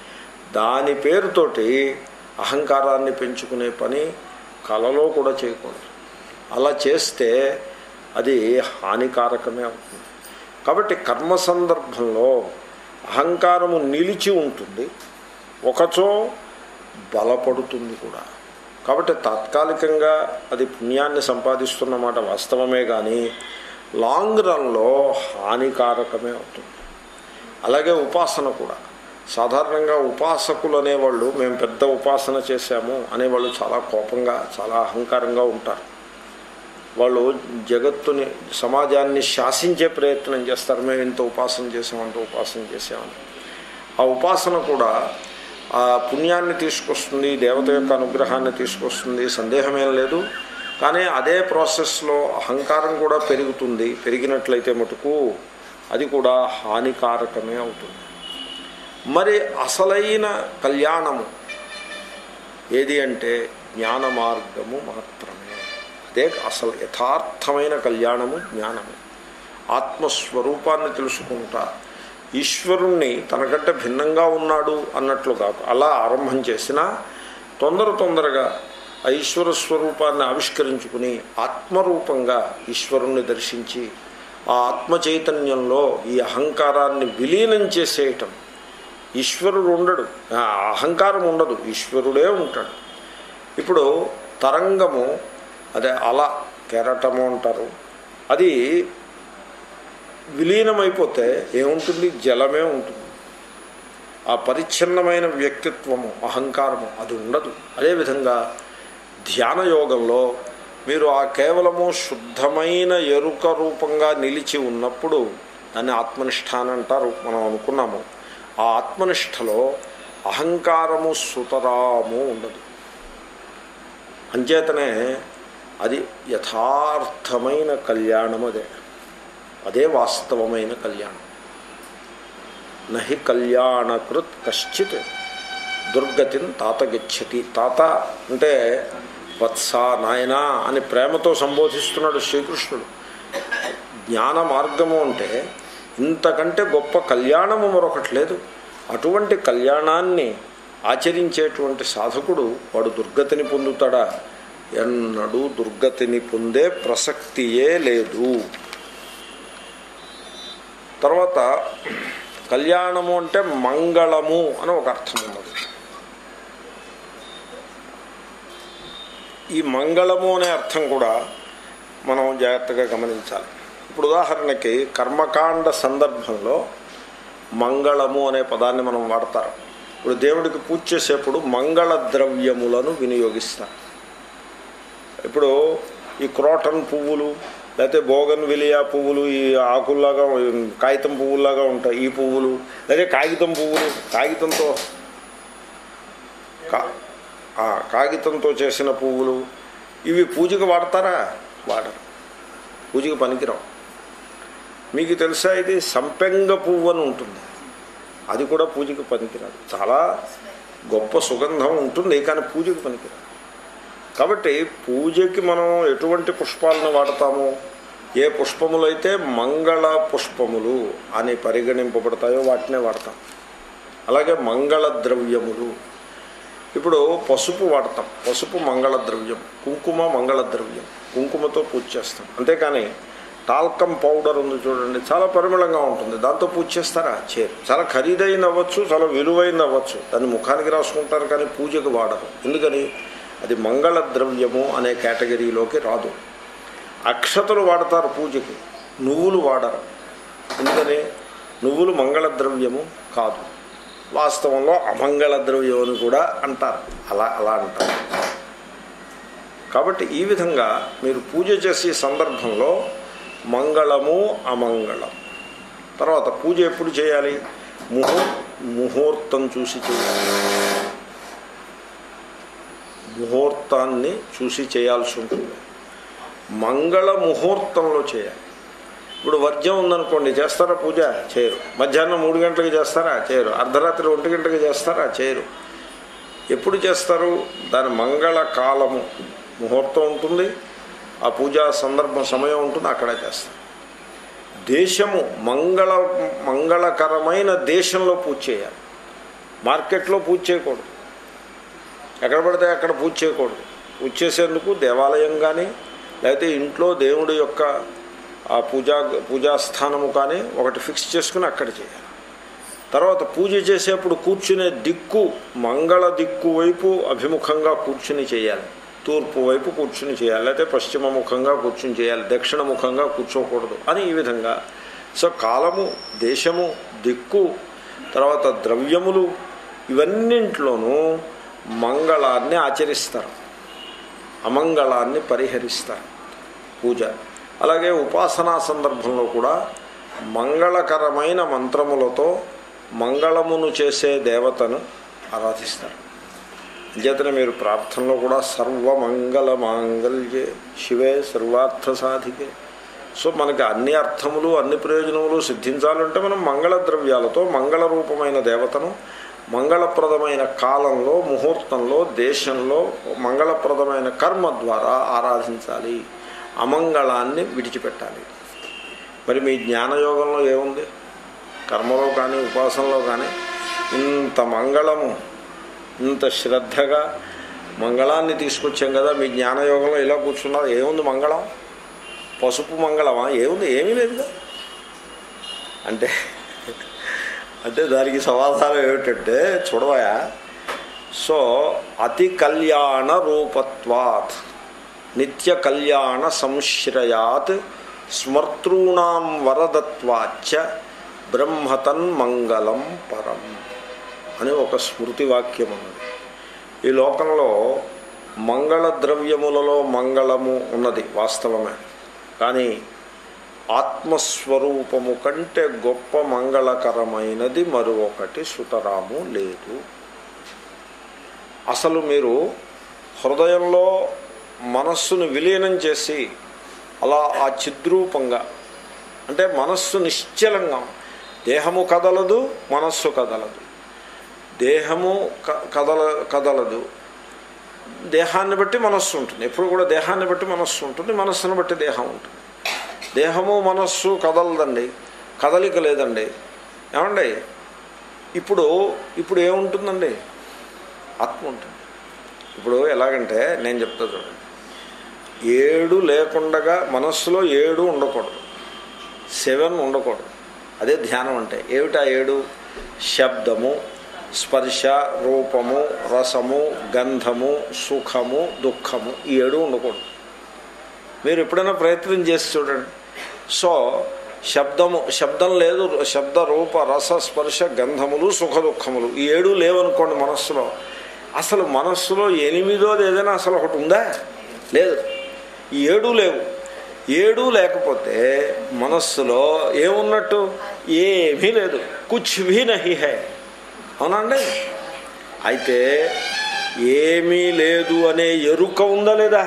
దాని పేరుతోటి అహంకారాన్ని పెంచుకునే పని కలలో కూడా చేయకూడదు అలా చేస్తే అది హానికారకమే అవుతుంది కాబట్టి కర్మ సందర్భంలో అహంకారము నిలిచి ఉంటుంది ఒకచో బలపడుతుంది కూడా కాబట్టి తాత్కాలికంగా అది పుణ్యాన్ని సంపాదిస్తున్నమాట వాస్తవమే కానీ లాంగ్ రన్లో హానికారకమే అవుతుంది అలాగే ఉపాసన కూడా సాధారణంగా ఉపాసకులు అనేవాళ్ళు మేము పెద్ద ఉపాసన చేశాము అనేవాళ్ళు చాలా కోపంగా చాలా అహంకారంగా ఉంటారు వాళ్ళు జగత్తుని సమాజాన్ని శాసించే ప్రయత్నం చేస్తారు మేము ఇంత ఉపాసన చేసామంత ఉపాసన చేసామని ఆ ఉపాసన కూడా ఆ పుణ్యాన్ని తీసుకొస్తుంది దేవత యొక్క అనుగ్రహాన్ని తీసుకొస్తుంది సందేహమేం లేదు కానీ అదే ప్రాసెస్లో అహంకారం కూడా పెరుగుతుంది పెరిగినట్లయితే మటుకు అది కూడా హానికారకమే అవుతుంది మరి అసలైన కళ్యాణము ఏది అంటే జ్ఞాన మార్గము మాత్రమే అదే అసలు యథార్థమైన కళ్యాణము జ్ఞానము ఆత్మస్వరూపాన్ని తెలుసుకుంటా ఈశ్వరుణ్ణి తనకంటే భిన్నంగా ఉన్నాడు అన్నట్లు కాకు అలా ఆరంభం చేసినా తొందర తొందరగా ఆ ఈశ్వర స్వరూపాన్ని ఆవిష్కరించుకుని ఆత్మరూపంగా ఈశ్వరుణ్ణి దర్శించి ఆ ఆత్మ చైతన్యంలో ఈ అహంకారాన్ని విలీనం చేసేయటం ఈశ్వరుడు ఉండడు ఆ అహంకారం ఉండదు ఈశ్వరుడే ఉంటాడు ఇప్పుడు తరంగము అదే అల కెరటము అంటారు అది విలీనమైపోతే ఏముంటుంది జలమే ఉంటుంది ఆ పరిచ్ఛిన్నమైన వ్యక్తిత్వము అహంకారము అది ఉండదు అదేవిధంగా ధ్యాన యోగంలో మీరు ఆ కేవలము శుద్ధమైన ఎరుక రూపంగా నిలిచి ఉన్నప్పుడు దాన్ని ఆత్మనిష్ట అని అంటారు మనం అనుకున్నాము ఆ ఆత్మనిష్టలో అహంకారము సుతరాము ఉండదు అంచేతనే అది యథార్థమైన కళ్యాణం అదే అదే వాస్తవమైన కళ్యాణం నహి కళ్యాణకృత్ కశ్చిత్ దుర్గతిని తాత గచ్చతి తాత అంటే వత్స నాయన అని ప్రేమతో సంబోధిస్తున్నాడు శ్రీకృష్ణుడు జ్ఞాన మార్గము అంటే ఇంతకంటే గొప్ప కళ్యాణము మరొకటి లేదు అటువంటి కళ్యాణాన్ని ఆచరించేటువంటి సాధకుడు వాడు దుర్గతిని పొందుతాడా ఎన్నడూ దుర్గతిని పొందే ప్రసక్తియే లేదు తర్వాత కళ్యాణము అంటే మంగళము అని ఒక అర్థం ఉన్నది ఈ మంగళము అనే అర్థం కూడా మనం జాగ్రత్తగా గమనించాలి ఇప్పుడు ఉదాహరణకి కర్మకాండ సందర్భంలో మంగళము అనే పదాన్ని మనం వాడతారు ఇప్పుడు దేవుడికి పూజ చేసేప్పుడు మంగళ ద్రవ్యములను వినియోగిస్తారు ఇప్పుడు ఈ క్రోటన్ పువ్వులు లేకపోతే బోగన్ విలియా పువ్వులు ఈ ఆకుల్లాగా కాగితం పువ్వుల్లాగా ఉంటాయి ఈ పువ్వులు లేదా కాగితం పువ్వులు కాగితంతో కా ఆ, కాగితంతో చేసిన పువ్వులు ఇవి పూజకు వాడతారా వాడరు పూజకు పనికిరావు మీకు తెలుసా ఇది సంపెంగ పువ్వు అని ఉంటుంది అది కూడా పూజకు పనికిరాదు చాలా గొప్ప సుగంధం ఉంటుంది కానీ పూజకు పనికిరాదు కాబట్టి పూజకి మనం ఎటువంటి పుష్పాలను వాడతాము ఏ పుష్పములైతే మంగళ పుష్పములు అని పరిగణింపబడతాయో వాటినే వాడతాం అలాగే మంగళ ద్రవ్యములు ఇప్పుడు పసుపు వాడతాం పసుపు మంగళ ద్రవ్యం కుంకుమ మంగళ ద్రవ్యం కుంకుమతో పూజ చేస్తాం అంతేకాని టాల్కమ్ పౌడర్ ఉంది చూడండి చాలా పరిమళంగా ఉంటుంది దాంతో పూజ చేస్తారా చేయరు చాలా ఖరీదైన అవ్వచ్చు చాలా విలువైన అవ్వచ్చు దాన్ని ముఖానికి రాసుకుంటారు కానీ పూజకు వాడరు ఎందుకని అది మంగళ ద్రవ్యము అనే కేటగిరీలోకి రాదు అక్షతలు వాడతారు పూజకి నువ్వులు వాడరు ఎందుకని నువ్వులు మంగళ ద్రవ్యము కాదు వాస్తవంలో అమంగళ ద్రవ్యం అని కూడా అంటారు అలా అలా అంటారు కాబట్టి ఈ విధంగా మీరు పూజ చేసే సందర్భంలో మంగళము అమంగళం తర్వాత పూజ ఎప్పుడు చేయాలి ముహూ ముహూర్తం చూసి చేయాలి ముహూర్తాన్ని చూసి చేయాల్సి ఉంటుంది మంగళ ముహూర్తంలో చేయాలి ఇప్పుడు వర్జ్యం ఉందనుకోండి చేస్తారా పూజ చేయరు మధ్యాహ్నం మూడు గంటలకు చేస్తారా చేయరు అర్ధరాత్రి ఒంటి గంటలకు చేస్తారా చేయరు ఎప్పుడు చేస్తారు దాని మంగళ కాలము ముహూర్తం ఉంటుంది ఆ పూజా సందర్భం సమయం ఉంటుంది అక్కడే చేస్తారు దేశము మంగళ మంగళకరమైన దేశంలో పూజ చేయాలి మార్కెట్లో పూజ చేయకూడదు ఎక్కడ పడితే అక్కడ పూజ చేయకూడదు పూజ చేసేందుకు దేవాలయం కానీ లేకపోతే ఇంట్లో దేవుడి యొక్క ఆ పూజా పూజాస్థానము కానీ ఒకటి ఫిక్స్ చేసుకుని అక్కడ చేయాలి తర్వాత పూజ చేసేప్పుడు కూర్చునే దిక్కు మంగళ దిక్కు వైపు అభిముఖంగా కూర్చుని చేయాలి తూర్పు వైపు కూర్చుని చేయాలి లేకపోతే పశ్చిమ ముఖంగా కూర్చుని చేయాలి దక్షిణ ముఖంగా కూర్చోకూడదు అని ఈ విధంగా సో కాలము దేశము దిక్కు తర్వాత ద్రవ్యములు ఇవన్నింట్లోనూ మంగళాన్ని ఆచరిస్తారు అమంగళాన్ని పరిహరిస్తారు పూజ అలాగే ఉపాసనా సందర్భంలో కూడా మంగళకరమైన మంత్రములతో మంగళమును చేసే దేవతను ఆరాధిస్తారు అంచేతనే మీరు ప్రార్థనలో కూడా సర్వమంగళ మాంగళ్యే శివే సర్వార్థ సాధికే సో మనకి అన్ని అర్థములు అన్ని ప్రయోజనములు సిద్ధించాలంటే మనం మంగళ ద్రవ్యాలతో మంగళ రూపమైన దేవతను మంగళప్రదమైన కాలంలో ముహూర్తంలో దేశంలో మంగళప్రదమైన కర్మ ద్వారా ఆరాధించాలి అమంగళాన్ని విడిచిపెట్టాలి మరి మీ జ్ఞానయోగంలో ఏముంది కర్మలో కానీ ఉపాసనలో కానీ ఇంత మంగళము ఇంత శ్రద్ధగా మంగళాన్ని తీసుకొచ్చాం కదా మీ జ్ఞానయోగంలో ఇలా కూర్చున్నారు ఏముంది మంగళం పసుపు మంగళమా ఏముంది ఏమీ లేదుగా అంటే అంటే దానికి సమాధానం ఏమిటంటే చూడవయా సో అతి కళ్యాణ రూపత్వాత్ నిత్య కళ్యాణ సంశ్రయాత్ స్మర్తॄణాం వరదత్వాచ్చ బ్రహ్మతన్ మంగళం పరం అని ఒక స్మృతి వాక్యం ఉన్నది ఈ లోకంలో మంగళ ద్రవ్యములలో మంగళము ఉన్నది వాస్తవమే కానీ ఆత్మస్వరూపము కంటే గొప్ప మంగళకరమైనది మరొకటి సుతరాము లేదు అసలు మీరు హృదయంలో మనస్సును విలీనం చేసి అలా ఆ చిద్రూపంగా అంటే మనస్సు నిశ్చలంగా దేహము కదలదు మనస్సు కదలదు దేహము కదల కదలదు దేహాన్ని బట్టి మనస్సు ఉంటుంది ఎప్పుడు కూడా దేహాన్ని బట్టి మనస్సు ఉంటుంది మనస్సును బట్టి దేహం ఉంటుంది దేహము మనస్సు కదలదండి కదలిక లేదండి ఏమండి ఇప్పుడు ఇప్పుడు ఏముంటుందండి ఆత్మ ఉంటుంది ఇప్పుడు ఎలాగంటే నేను చెప్తా చూడండి ఏడు లేకుండగా మనస్సులో ఏడు ఉండకూడదు సెవెన్ ఉండకూడదు అదే ధ్యానం అంటే ఏమిటా ఏడు శబ్దము స్పర్శ రూపము రసము గంధము సుఖము దుఃఖము ఈ ఏడు ఉండకూడదు మీరు ఎప్పుడైనా ప్రయత్నం చేసి చూడండి సో శబ్దము శబ్దం లేదు శబ్ద రూప రస స్పర్శ గంధములు సుఖ దుఃఖములు ఈ ఏడు లేవనుకోండి మనస్సులో అసలు మనస్సులో ఎనిమిదోది ఏదైనా అసలు ఒకటి ఉందా లేదు ఈ ఏడు లేవు ఏడు లేకపోతే మనస్సులో ఏమున్నట్టు ఏమీ లేదు కుచ్ భీ నహి హై అవునండి అయితే ఏమీ లేదు అనే ఎరుక ఉందా లేదా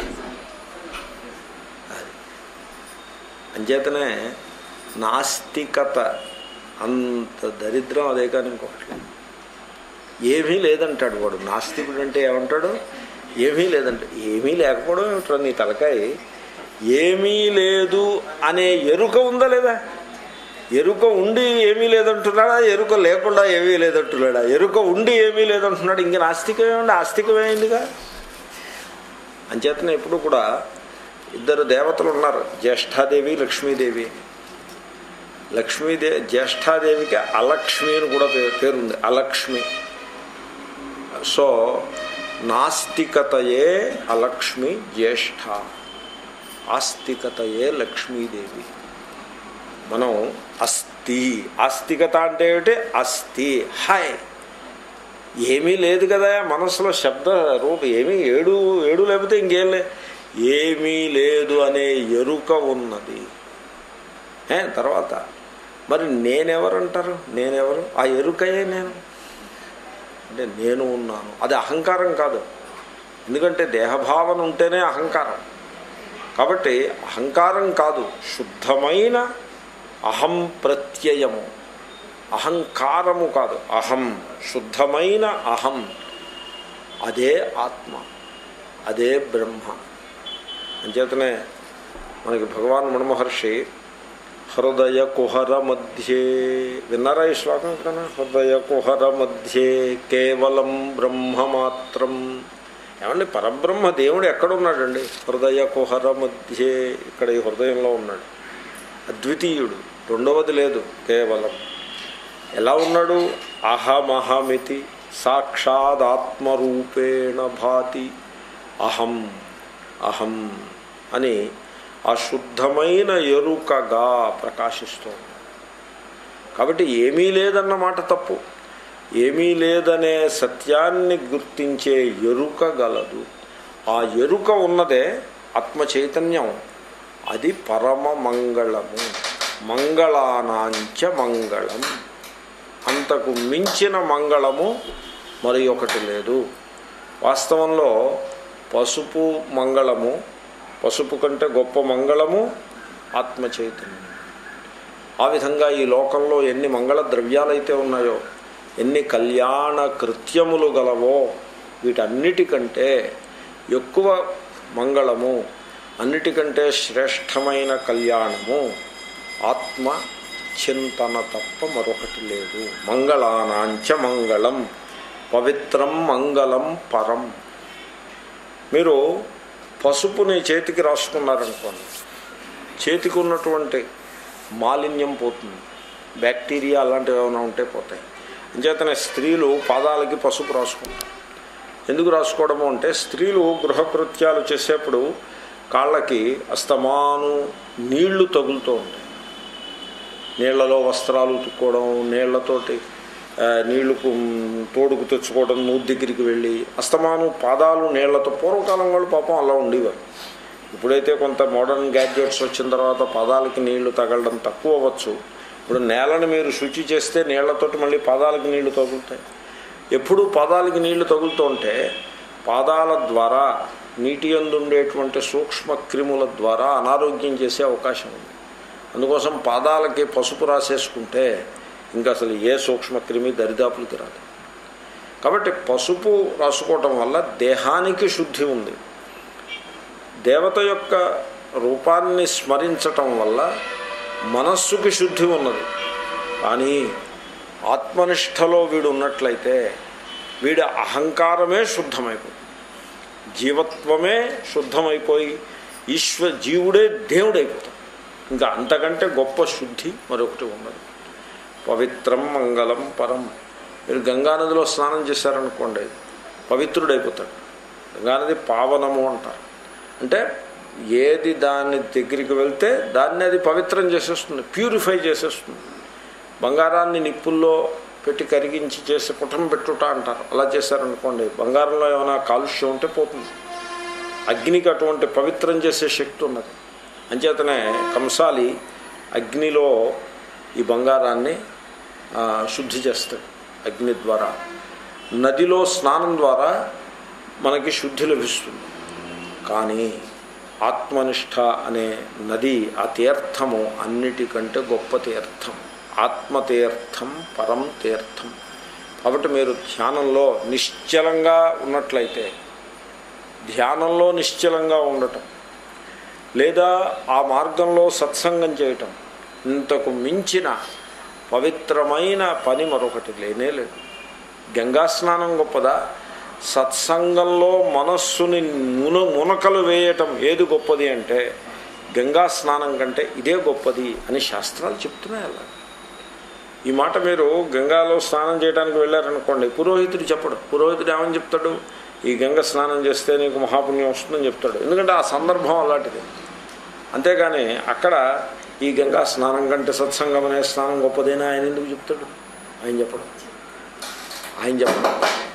అంచేతనే నాస్తికత అంత దరిద్రం అదే కానీ ఇంకొకటి ఏమీ లేదంటాడు వాడు నాస్తికుడు అంటే ఏమంటాడు ఏమీ లేదంటే ఏమీ లేకపోవడం ఏమిట్రా నీ తలకాయ ఏమీ లేదు అనే ఎరుక ఉందా లేదా ఎరుక ఉండి ఏమీ లేదంటున్నాడా ఎరుక లేకుండా ఏమీ లేదంటున్నాడా ఎరుక ఉండి ఏమీ లేదంటున్నాడు ఇంక నాస్తికం ఏమండి ఆస్తికమైందిగా అంచేతనే ఎప్పుడు కూడా ఇద్దరు దేవతలు ఉన్నారు జ్యేష్ఠాదేవి లక్ష్మీదేవి లక్ష్మీదే జ్యేష్ఠాదేవికి అలక్ష్మి అని కూడా పేరుంది అలక్ష్మి సో నాస్తికతయే అలక్ష్మి జ్యేష్ఠ ఆస్తికతయే లక్ష్మీదేవి మనం అస్థి ఆస్తికత అంటే ఏమిటి అస్థి హాయ్ ఏమీ లేదు కదా మనసులో శబ్ద రూపం ఏమీ ఏడు ఏడు లేకపోతే ఇంకేం లే ఏమీ లేదు అనే ఎరుక ఉన్నది ఏ తర్వాత మరి నేనెవరు అంటారు నేనెవరు ఆ ఎరుకయే నేను అంటే నేను ఉన్నాను అది అహంకారం కాదు ఎందుకంటే దేహభావన ఉంటేనే అహంకారం కాబట్టి అహంకారం కాదు శుద్ధమైన అహం ప్రత్యయము అహంకారము కాదు అహం శుద్ధమైన అహం అదే ఆత్మ అదే బ్రహ్మ అంచేతనే మనకి భగవాన్ మణమహర్షి హృదయ కుహర మధ్యే విన్నారా ఈ శ్లోకం ఎక్కడన్నా హృదయ కుహర మధ్యే కేవలం బ్రహ్మమాత్రం ఏమండి పరబ్రహ్మ దేవుడు ఎక్కడున్నాడండి హృదయ కుహర మధ్యే ఇక్కడ ఈ హృదయంలో ఉన్నాడు అద్వితీయుడు రెండవది లేదు కేవలం ఎలా ఉన్నాడు అహమహమితి సాక్షాదాత్మరూపేణ భాతి అహం అహం అని ఆ శుద్ధమైన ఎరుకగా ప్రకాశిస్తోంది కాబట్టి ఏమీ లేదన్నమాట తప్పు ఏమీ లేదనే సత్యాన్ని గుర్తించే ఎరుక గలదు ఆ ఎరుక ఉన్నదే ఆత్మ చైతన్యం అది పరమ మంగళము మంగళానాంచ మంగళం అంతకు మించిన మంగళము మరి ఒకటి లేదు వాస్తవంలో పసుపు మంగళము పసుపు కంటే గొప్ప మంగళము ఆత్మ చైతన్యం ఆ విధంగా ఈ లోకంలో ఎన్ని మంగళ ద్రవ్యాలైతే ఉన్నాయో ఎన్ని కళ్యాణ కృత్యములు గలవో వీటన్నిటికంటే ఎక్కువ మంగళము అన్నిటికంటే శ్రేష్టమైన కళ్యాణము ఆత్మ చింతన తప్ప మరొకటి లేదు మంగళానాంచ మంగళం పవిత్రం మంగళం పరం మీరు పసుపుని చేతికి రాసుకున్నారనుకోండి చేతికి ఉన్నటువంటి మాలిన్యం పోతుంది బ్యాక్టీరియా అలాంటివి ఏమైనా ఉంటే పోతాయి అంచేతనే స్త్రీలు పాదాలకి పసుపు రాసుకుంటారు ఎందుకు రాసుకోవడము అంటే స్త్రీలు గృహకృత్యాలు చేసేప్పుడు కాళ్ళకి అస్తమాను నీళ్లు తగులుతూ ఉంటాయి నీళ్లలో వస్త్రాలు ఉతుక్కోవడం నీళ్లతోటి ఆ, నీళ్లు కు- తోడుకు తెచ్చుకోవడం నూతి దగ్గరికి వెళ్ళి అస్తమాను పాదాలు నీళ్లతో పూర్వకాలం వాళ్ళు పాపం అలా ఉండేవారు ఇప్పుడైతే కొంత మోడర్న్ గ్యాడ్జెట్స్ వచ్చిన తర్వాత పాదాలకి నీళ్లు తగలడం తక్కువ అవ్వచ్చు ఇప్పుడు నేలను మీరు శుచి చేస్తే నీళ్లతోటి మళ్ళీ పాదాలకి నీళ్లు తగులుతాయి ఎప్పుడు పాదాలకి నీళ్లు తగులుతూ ఉంటే పాదాల ద్వారా నీటి యందు ఉండేటువంటి సూక్ష్మ క్రిముల ద్వారా అనారోగ్యం చేసే అవకాశం ఉంది అందుకోసం పాదాలకి పసుపు రాసేసుకుంటే ఇంకా అసలు ఏ సూక్ష్మ క్రిమి దరిదాపులకి రాదు కాబట్టి పసుపు రాసుకోవటం వల్ల దేహానికి శుద్ధి ఉంది దేవత యొక్క రూపాన్ని స్మరించటం వల్ల మనస్సుకి శుద్ధి ఉన్నది కానీ ఆత్మనిష్టలో వీడు ఉన్నట్లయితే వీడి అహంకారమే శుద్ధమైపోతుంది జీవత్వమే శుద్ధమైపోయి ఈశ్వ జీవుడే దేవుడైపోతాడు ఇంకా అంతకంటే గొప్ప శుద్ధి మరొకటి ఉన్నది పవిత్రం మంగళం పరం మీరు గంగానదిలో స్నానం చేశారనుకోండి పవిత్రుడైపోతాడు గంగానది పావనము అంటారు అంటే ఏది దాని దగ్గరికి వెళ్తే దాన్ని అది పవిత్రం చేసేస్తుంది ప్యూరిఫై చేసేస్తుంది బంగారాన్ని నిప్పుల్లో పెట్టి కరిగించి చేసి పుటం పెట్టుట అంటారు అలా చేశారనుకోండి బంగారంలో ఏమైనా కాలుష్యం ఉంటే పోతుంది అగ్నికి అటువంటి పవిత్రం చేసే శక్తి ఉన్నది అంచేతనే కంసాలి అగ్నిలో ఈ బంగారాన్ని ఆ, శుద్ధి చేస్తాడు అగ్ని ద్వారా నదిలో స్నానం ద్వారా మనకి శుద్ధి లభిస్తుంది కానీ ఆత్మనిష్ట అనే నది ఆ తీర్థము అన్నిటికంటే గొప్ప తీర్థం ఆత్మతీర్థం పరం తీర్థం కాబట్టి మీరు ధ్యానంలో నిశ్చలంగా ఉన్నట్లయితే ధ్యానంలో నిశ్చలంగా ఉండటం లేదా ఆ మార్గంలో సత్సంగం చేయటం ఇంతకు మించిన పవిత్రమైన పని మరొకటి లేనే లేదు గంగా స్నానం గొప్పదా సత్సంగంలో మనస్సుని మున మునకలు వేయటం ఏది గొప్పది అంటే గంగా స్నానం కంటే ఇదే గొప్పది అని శాస్త్రాలు చెప్తున్నాయి అలా ఈ మాట మీరు గంగాలో స్నానం చేయడానికి వెళ్ళారనుకోండి పురోహితుడు చెప్పడు పురోహితుడు ఏమని చెప్తాడు ఈ గంగ స్నానం చేస్తే నీకు మహాపుణ్యం వస్తుందని చెప్తాడు ఎందుకంటే ఆ సందర్భం అలాంటిది అంతేగాని అక్కడ ఈ గంగా స్నానం కంటే సత్సంగం అనే స్నానం గొప్పదేనా ఆయన ఎందుకు చెప్తాడు ఆయన చెప్పడం ఆయన చెప్పడం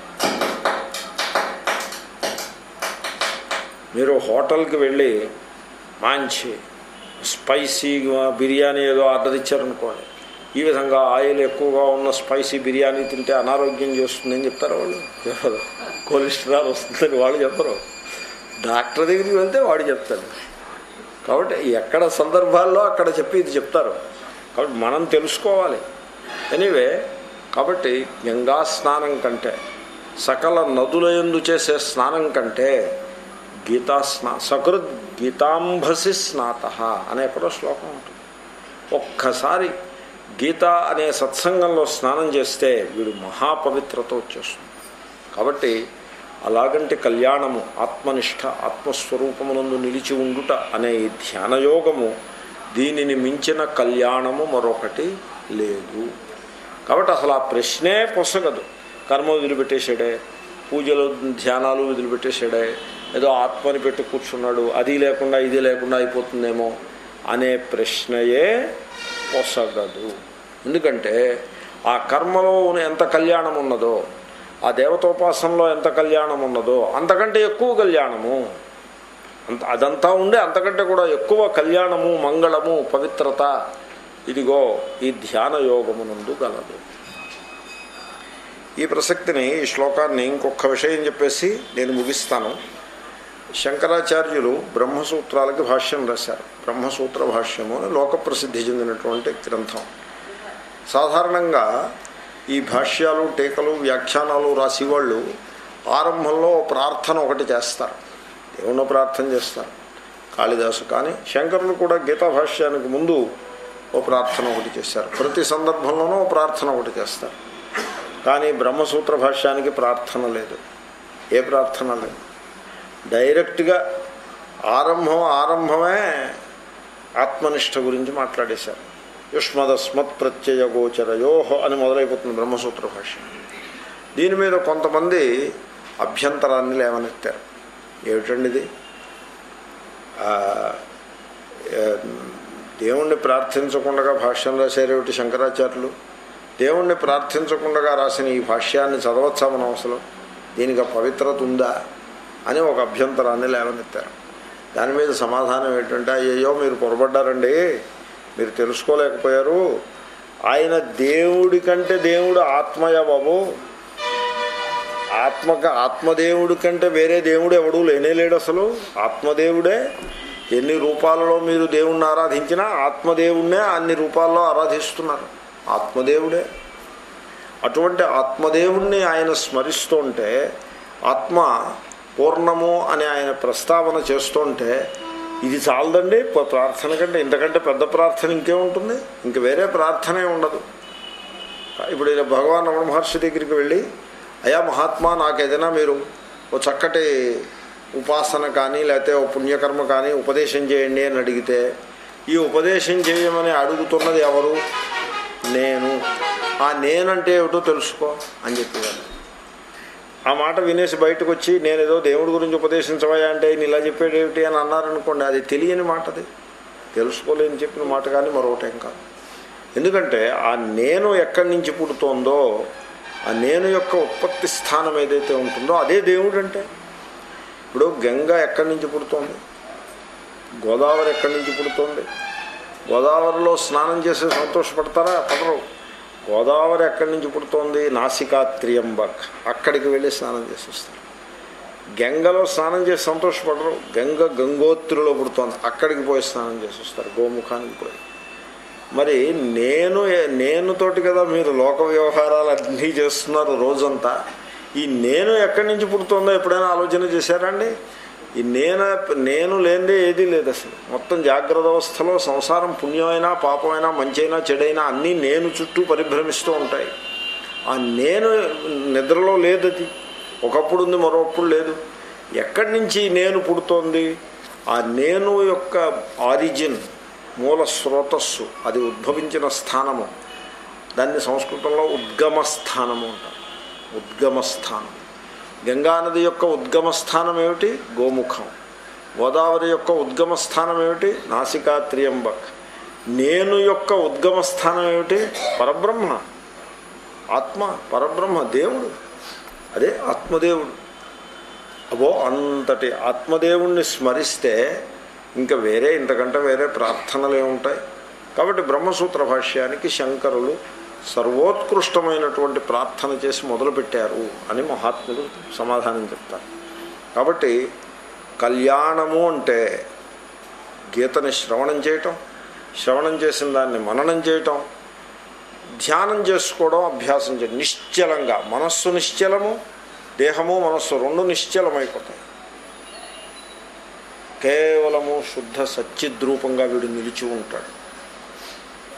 మీరు హోటల్కి వెళ్ళి మంచి స్పైసీ బిర్యానీ ఏదో ఆర్డర్ ఇచ్చారనుకోండి ఈ విధంగా ఆయిల్ ఎక్కువగా ఉన్న స్పైసీ బిర్యానీ తింటే అనారోగ్యం చేస్తుందని చెప్తారు వాళ్ళు చెప్పరు కొలెస్ట్రాల్ వస్తుందని వాళ్ళు చెప్పరు డాక్టర్ దగ్గరికి వెళ్తే వాడు చెప్తాడు కాబట్టి ఎక్కడ సందర్భాల్లో అక్కడ చెప్పి ఇది చెప్తారు కాబట్టి మనం తెలుసుకోవాలి ఎనీవే కాబట్టి గంగా స్నానం కంటే సకల నదుల ఎందు చేసే స్నానం కంటే గీతా స్నా సకృద్ గీతాంభసి స్నాత అనే ఎక్కడో శ్లోకం ఉంటుంది ఒక్కసారి గీత అనే సత్సంగంలో స్నానం చేస్తే వీడు మహాపవిత్రత వచ్చేస్తుంది కాబట్టి అలాగంటి కళ్యాణము ఆత్మనిష్ట ఆత్మస్వరూపమునందు నిలిచి ఉండుట అనే ఈ ధ్యానయోగము దీనిని మించిన కళ్యాణము మరొకటి లేదు కాబట్టి అసలు ఆ ప్రశ్నే పొసగదు కర్మ వదిలిపెట్టేసాడే పూజలు ధ్యానాలు వదిలిపెట్టేసాడే ఏదో ఆత్మని పెట్టి కూర్చున్నాడు అది లేకుండా ఇది లేకుండా అయిపోతుందేమో అనే ప్రశ్నయే పొసగదు ఎందుకంటే ఆ కర్మలో ఎంత కళ్యాణం ఉన్నదో ఆ దేవతోపాసనలో ఎంత కళ్యాణం ఉన్నదో అంతకంటే ఎక్కువ కళ్యాణము అంత అదంతా ఉండే అంతకంటే కూడా ఎక్కువ కళ్యాణము మంగళము పవిత్రత ఇదిగో ఈ ధ్యాన యోగమునందు గలదు ఈ ప్రసక్తిని ఈ శ్లోకాన్ని ఇంకొక విషయం చెప్పేసి నేను ముగిస్తాను శంకరాచార్యులు బ్రహ్మసూత్రాలకి భాష్యం రాశారు బ్రహ్మసూత్ర భాష్యము అని లోక ప్రసిద్ధి చెందినటువంటి గ్రంథం సాధారణంగా ఈ భాష్యాలు టీకలు వ్యాఖ్యానాలు రాసేవాళ్ళు ఆరంభంలో ప్రార్థన ఒకటి చేస్తారు దేవుణ్ణి ప్రార్థన చేస్తారు కాళిదాసు కానీ శంకరులు కూడా గీతా భాష్యానికి ముందు ఓ ప్రార్థన ఒకటి చేశారు ప్రతి సందర్భంలోనూ ఓ ప్రార్థన ఒకటి చేస్తారు కానీ బ్రహ్మసూత్ర భాష్యానికి ప్రార్థన లేదు ఏ ప్రార్థన లేదు డైరెక్ట్గా ఆరంభం ఆరంభమే ఆత్మనిష్ట గురించి మాట్లాడేశారు యుష్మదస్మత్ ప్రత్యయ గోచరయోహో అని మొదలైపోతుంది బ్రహ్మసూత్ర భాష్యం దీని మీద కొంతమంది అభ్యంతరాన్ని లేవనెత్తారు ఏమిటండి ఇది ఆ, ఏ, దేవుణ్ణి ప్రార్థించకుండా భాష్యం రాశారేమిటి శంకరాచార్యులు దేవుణ్ణి ప్రార్థించకుండా రాసిన ఈ భాష్యాన్ని చదవచ్చా మనం అసలు దీనికి ఆ పవిత్రత ఉందా అని ఒక అభ్యంతరాన్ని లేవనెత్తారు దాని మీద సమాధానం ఏంటంటే అయ్యో మీరు పొరపడ్డారండి మీరు తెలుసుకోలేకపోయారు ఆయన దేవుడి కంటే దేవుడు ఆత్మయ బాబు ఆత్మక ఆత్మదేవుడి కంటే వేరే దేవుడు ఎవడూ లేనే లేడు అసలు ఆత్మదేవుడే ఎన్ని రూపాలలో మీరు దేవుణ్ణి ఆరాధించినా ఆత్మదేవుణ్ణే అన్ని రూపాల్లో ఆరాధిస్తున్నారు ఆత్మదేవుడే అటువంటి ఆత్మదేవుణ్ణి ఆయన స్మరిస్తుంటే ఆత్మ పూర్ణము అని ఆయన ప్రస్తావన చేస్తుంటే ఇది చాలదండి ప- ప్రార్థన కంటే ఇంతకంటే పెద్ద ప్రార్థన ఇంకేముంటుంది ఇంక వేరే ప్రార్థనే ఉండదు ఇప్పుడు ఇలా భగవాన్ రమణ మహర్షి దగ్గరికి వెళ్ళి అయా మహాత్మా నాకు ఏదైనా మీరు ఓ చక్కటి ఉపాసన కానీ లేకపోతే ఓ పుణ్యకర్మ కానీ ఉపదేశం చేయండి అని అడిగితే ఈ ఉపదేశం చేయమని అడుగుతున్నది ఎవరు నేను ఆ నేనంటే ఏమిటో తెలుసుకో అని చెప్పేవాడు ఆ మాట వినేసి బయటకు వచ్చి నేను ఏదో దేవుడి గురించి ఉపదేశించవా అంటే ఈయన ఇలా చెప్పాడు ఏమిటి అని అన్నారనుకోండి అది తెలియని మాట అది తెలుసుకోలేని చెప్పిన మాట కానీ మరొకటేం కాదు ఎందుకంటే ఆ నేను ఎక్కడి నుంచి పుడుతోందో ఆ నేను యొక్క ఉత్పత్తి స్థానం ఏదైతే ఉంటుందో అదే దేవుడు అంటే ఇప్పుడు గంగ ఎక్కడి నుంచి పుడుతోంది గోదావరి ఎక్కడి నుంచి పుడుతోంది గోదావరిలో స్నానం చేసి సంతోషపడతారా పడరు గోదావరి ఎక్కడి నుంచి పుడుతోంది నాసికా త్రియంబక్ అక్కడికి వెళ్ళి స్నానం చేసి వస్తారు గంగలో స్నానం చేసి సంతోషపడరు గంగ గంగోత్రిలో పుడుతోంది అక్కడికి పోయి స్నానం చేసి వస్తారు గోముఖానికి పోయి మరి నేను నేనుతోటి కదా మీరు లోక వ్యవహారాలు అన్నీ చేస్తున్నారు రోజంతా ఈ నేను ఎక్కడి నుంచి పుడుతుందో ఎప్పుడైనా ఆలోచన చేశారండి ఈ నేను నేను లేనిదే ఏదీ లేదు అసలు మొత్తం జాగ్రత్త అవస్థలో సంసారం పుణ్యమైనా పాపమైనా మంచైనా చెడైనా అన్నీ నేను చుట్టూ పరిభ్రమిస్తూ ఉంటాయి ఆ నేను నిద్రలో లేదు అది ఒకప్పుడు ఉంది మరొకప్పుడు లేదు ఎక్కడి నుంచి నేను పుడుతోంది ఆ నేను యొక్క ఆరిజిన్ మూల స్రోతస్సు అది ఉద్భవించిన స్థానము దాన్ని సంస్కృతంలో ఉద్గమ స్థానము అంటారు ఉద్గమ స్థానం గంగానది యొక్క ఉద్గమ స్థానం ఏమిటి గోముఖం గోదావరి యొక్క ఉద్గమ స్థానం ఏమిటి నాసికా త్రియంబక్ నేను యొక్క ఉద్గమ స్థానం ఏమిటి పరబ్రహ్మ ఆత్మ పరబ్రహ్మ దేవుడు అదే ఆత్మదేవుడు అబో అంతటి ఆత్మదేవుణ్ణి స్మరిస్తే ఇంకా వేరే ఇంతకంటే వేరే ప్రార్థనలు ఏముంటాయి కాబట్టి బ్రహ్మసూత్ర భాష్యానికి శంకరులు సర్వోత్కృష్టమైనటువంటి ప్రార్థన చేసి మొదలుపెట్టారు అని మహాత్ములు సమాధానం చెప్తారు కాబట్టి కళ్యాణము అంటే గీతని శ్రవణం చేయటం శ్రవణం చేసిన దాన్ని మననం చేయటం ధ్యానం చేసుకోవడం అభ్యాసం చేయడం నిశ్చలంగా మనస్సు నిశ్చలము దేహము మనస్సు రెండు నిశ్చలమైపోతాయి కేవలము శుద్ధ సచ్చిద్రూపంగా వీడు నిలిచి ఉంటాడు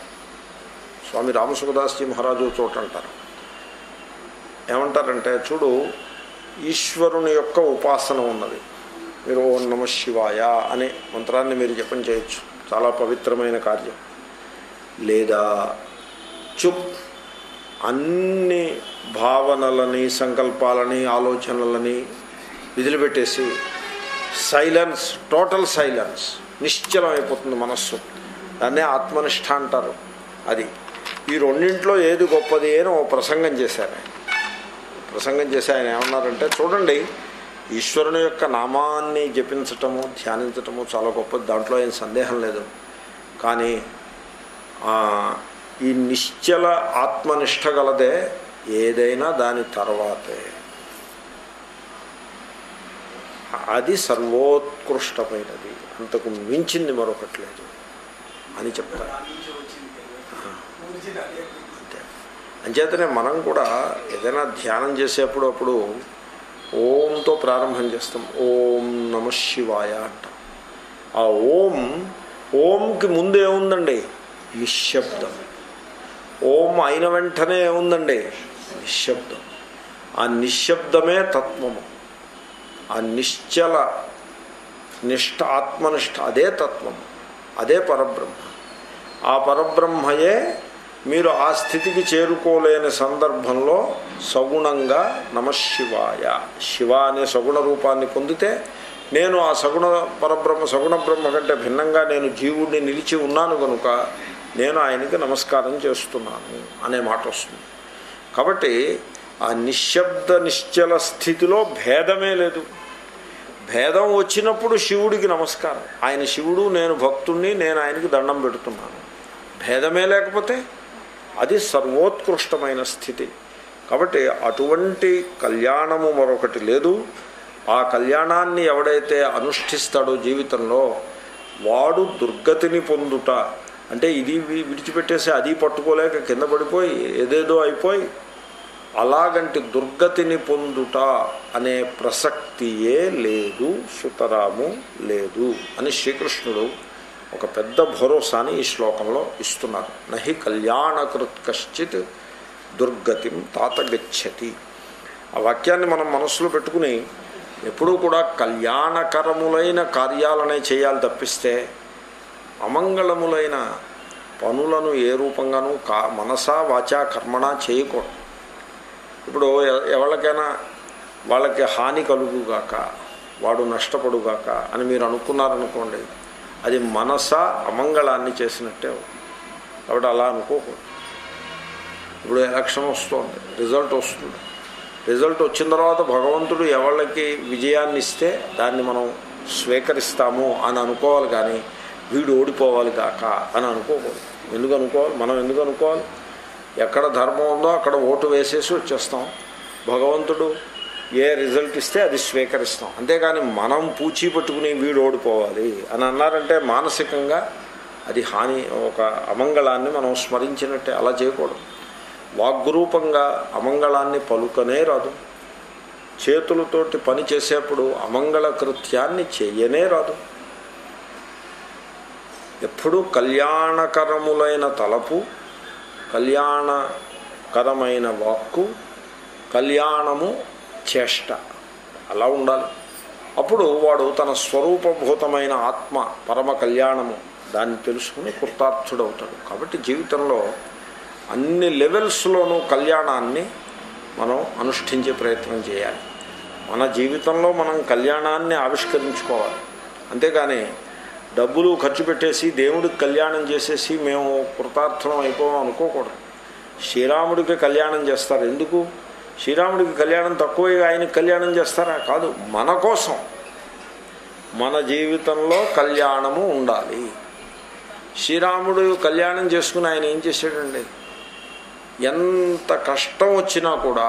స్వామి రామసుఖదాస్జీ మహారాజు చోట అంటారు ఏమంటారంటే చూడు ఈశ్వరుని యొక్క ఉపాసన ఉన్నది మీరు ఓం నమ శివాయ అనే మంత్రాన్ని మీరు జపం చేయొచ్చు చాలా పవిత్రమైన కార్యం లేదా చుప్ అన్ని భావనలని సంకల్పాలని ఆలోచనలని విదిలిపెట్టేసి సైలెన్స్ టోటల్ సైలెన్స్ నిశ్చలం అయిపోతుంది మనస్సు దాన్నే ఆత్మనిష్ట అంటారు అది ఈ రెండింట్లో ఏది గొప్పది అని ఓ ప్రసంగం చేశారు ఆయన ప్రసంగం చేసి ఆయన ఏమన్నారంటే చూడండి ఈశ్వరుని యొక్క నామాన్ని జపించటము ధ్యానించటము చాలా గొప్పది దాంట్లో ఏం సందేహం లేదు కానీ ఆ, ఈ నిశ్చల ఆత్మనిష్ట గలదే ఏదైనా దాని తర్వాతే అది సర్వోత్కృష్టమైనది అంతకు మించింది మరొకటి లేదు అని చెప్తారు అంతే అంచేతనే మనం కూడా ఏదైనా ధ్యానం చేసేప్పుడు అప్పుడు ఓంతో ప్రారంభం చేస్తాం ఓం నమ శివాయ అంటాం ఆ ఓం ఓంకి ముందు ఏముందండి నిశ్శబ్దం ఓం అయిన వెంటనే ఏముందండి నిశ్శబ్దం ఆ నిశ్శబ్దమే తత్వము ఆ నిశ్చల నిష్ఠ ఆత్మనిష్ట అదే తత్వము అదే పరబ్రహ్మ ఆ పరబ్రహ్మయే మీరు ఆ స్థితికి చేరుకోలేని సందర్భంలో సగుణంగా నమశివాయ శివ అనే సగుణ రూపాన్ని పొందితే నేను ఆ సగుణ పరబ్రహ్మ సగుణ బ్రహ్మ కంటే భిన్నంగా నేను జీవుడిని నిలిచి ఉన్నాను కనుక నేను ఆయనకి నమస్కారం చేస్తున్నాను అనే మాట వస్తుంది కాబట్టి ఆ నిశ్శబ్ద నిశ్చల స్థితిలో భేదమే లేదు భేదం వచ్చినప్పుడు శివుడికి నమస్కారం ఆయన శివుడు నేను భక్తుణ్ణి నేను ఆయనకి దండం పెడుతున్నాను భేదమే లేకపోతే అది సర్వోత్కృష్టమైన స్థితి కాబట్టి అటువంటి కళ్యాణము మరొకటి లేదు ఆ కళ్యాణాన్ని ఎవడైతే అనుష్ఠిస్తాడో జీవితంలో వాడు దుర్గతిని పొందుట అంటే ఇది వి- విడిచిపెట్టేసి అది పట్టుకోలేక కింద పడిపోయి ఏదేదో అయిపోయి అలాగంటి దుర్గతిని పొందుట అనే ప్రసక్తియే లేదు సుతరాము లేదు అని శ్రీకృష్ణుడు ఒక పెద్ద భరోసాని ఈ శ్లోకంలో ఇస్తున్నారు నహి కళ్యాణకృత్ కశ్చిత్ దుర్గతిం తాత గచ్చతి ఆ వాక్యాన్ని మనం మనస్సులో పెట్టుకుని ఎప్పుడూ కూడా కళ్యాణకరములైన కార్యాలనే చేయాలి తప్పిస్తే అమంగళములైన పనులను ఏ రూపంగానూ కా మనసా వాచా కర్మణ చేయకూడదు ఇప్పుడు ఎ- ఎవరికైనా వాళ్ళకి హాని కలుగుగాక వాడు నష్టపడుగాక అని మీరు అనుకున్నారనుకోండి అది మనస అమంగళాన్ని చేసినట్టే అవుతుంది. కాబట్టి అలా అనుకోకూడదు ఇప్పుడు ఎలక్షన్ వస్తుంది రిజల్ట్ వస్తుంది రిజల్ట్ వచ్చిన తర్వాత భగవంతుడు ఎవళ్ళకి విజయాన్ని ఇస్తే దాన్ని మనం స్వీకరిస్తాము అని అనుకోవాలి కానీ వీడు ఓడిపోవాలి కాక అని అనుకోకూడదు ఎందుకు అనుకోవాలి మనం ఎందుకు అనుకోవాలి ఎక్కడ ధర్మం ఉందో అక్కడ ఓటు వేసేసి వచ్చేస్తాం భగవంతుడు ఏ రిజల్ట్ ఇస్తే అది స్వీకరిస్తాం అంతేగాని మనం పూచీ పట్టుకుని వీడు ఓడిపోవాలి అని అన్నారంటే మానసికంగా అది హాని ఒక అమంగళాన్ని మనం స్మరించినట్టే అలా చేయకూడదు వాగ్రూపంగా అమంగళాన్ని పలుకనే రాదు చేతులతోటి పని చేసేప్పుడు అమంగళ కృత్యాన్ని చెయ్యనే రాదు ఎప్పుడూ కళ్యాణకరములైన తలపు కళ్యాణకరమైన వాక్కు కళ్యాణము చేష్ట అలా ఉండాలి అప్పుడు వాడు తన స్వరూపభూతమైన ఆత్మ పరమ కళ్యాణము దాన్ని తెలుసుకుని కృతార్థుడవుతాడు కాబట్టి జీవితంలో అన్ని లెవెల్స్లోనూ కళ్యాణాన్ని మనం అనుష్ఠించే ప్రయత్నం చేయాలి మన జీవితంలో మనం కళ్యాణాన్ని ఆవిష్కరించుకోవాలి అంతేగాని డబ్బులు ఖర్చు పెట్టేసి దేవుడికి కళ్యాణం చేసేసి మేము కృతార్థం అయిపోం అనుకోకూడదు శ్రీరాముడికి కళ్యాణం చేస్తారు ఎందుకు శ్రీరాముడికి కళ్యాణం తక్కువ ఆయనకి కళ్యాణం చేస్తారా కాదు మన కోసం మన జీవితంలో కళ్యాణము ఉండాలి శ్రీరాముడు కళ్యాణం చేసుకుని ఆయన ఏం చేశాడండి ఎంత కష్టం వచ్చినా కూడా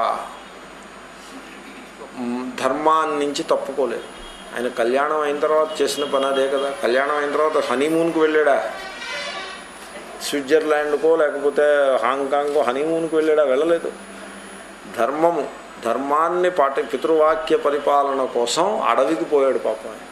మ్, ధర్మాన్ని నుంచి తప్పుకోలేదు ఆయన కళ్యాణం అయిన తర్వాత చేసిన పని అదే కదా కళ్యాణం అయిన తర్వాత హనీమూన్కి వెళ్ళాడా స్విట్జర్లాండ్కో లేకపోతే హాంకాంగ్కో హనీమూన్కి వెళ్ళాడా వెళ్ళలేదు ధర్మము ధర్మాన్ని పాటి పితృవాక్య పరిపాలన కోసం అడవికి పోయాడు పాపం ఆయన.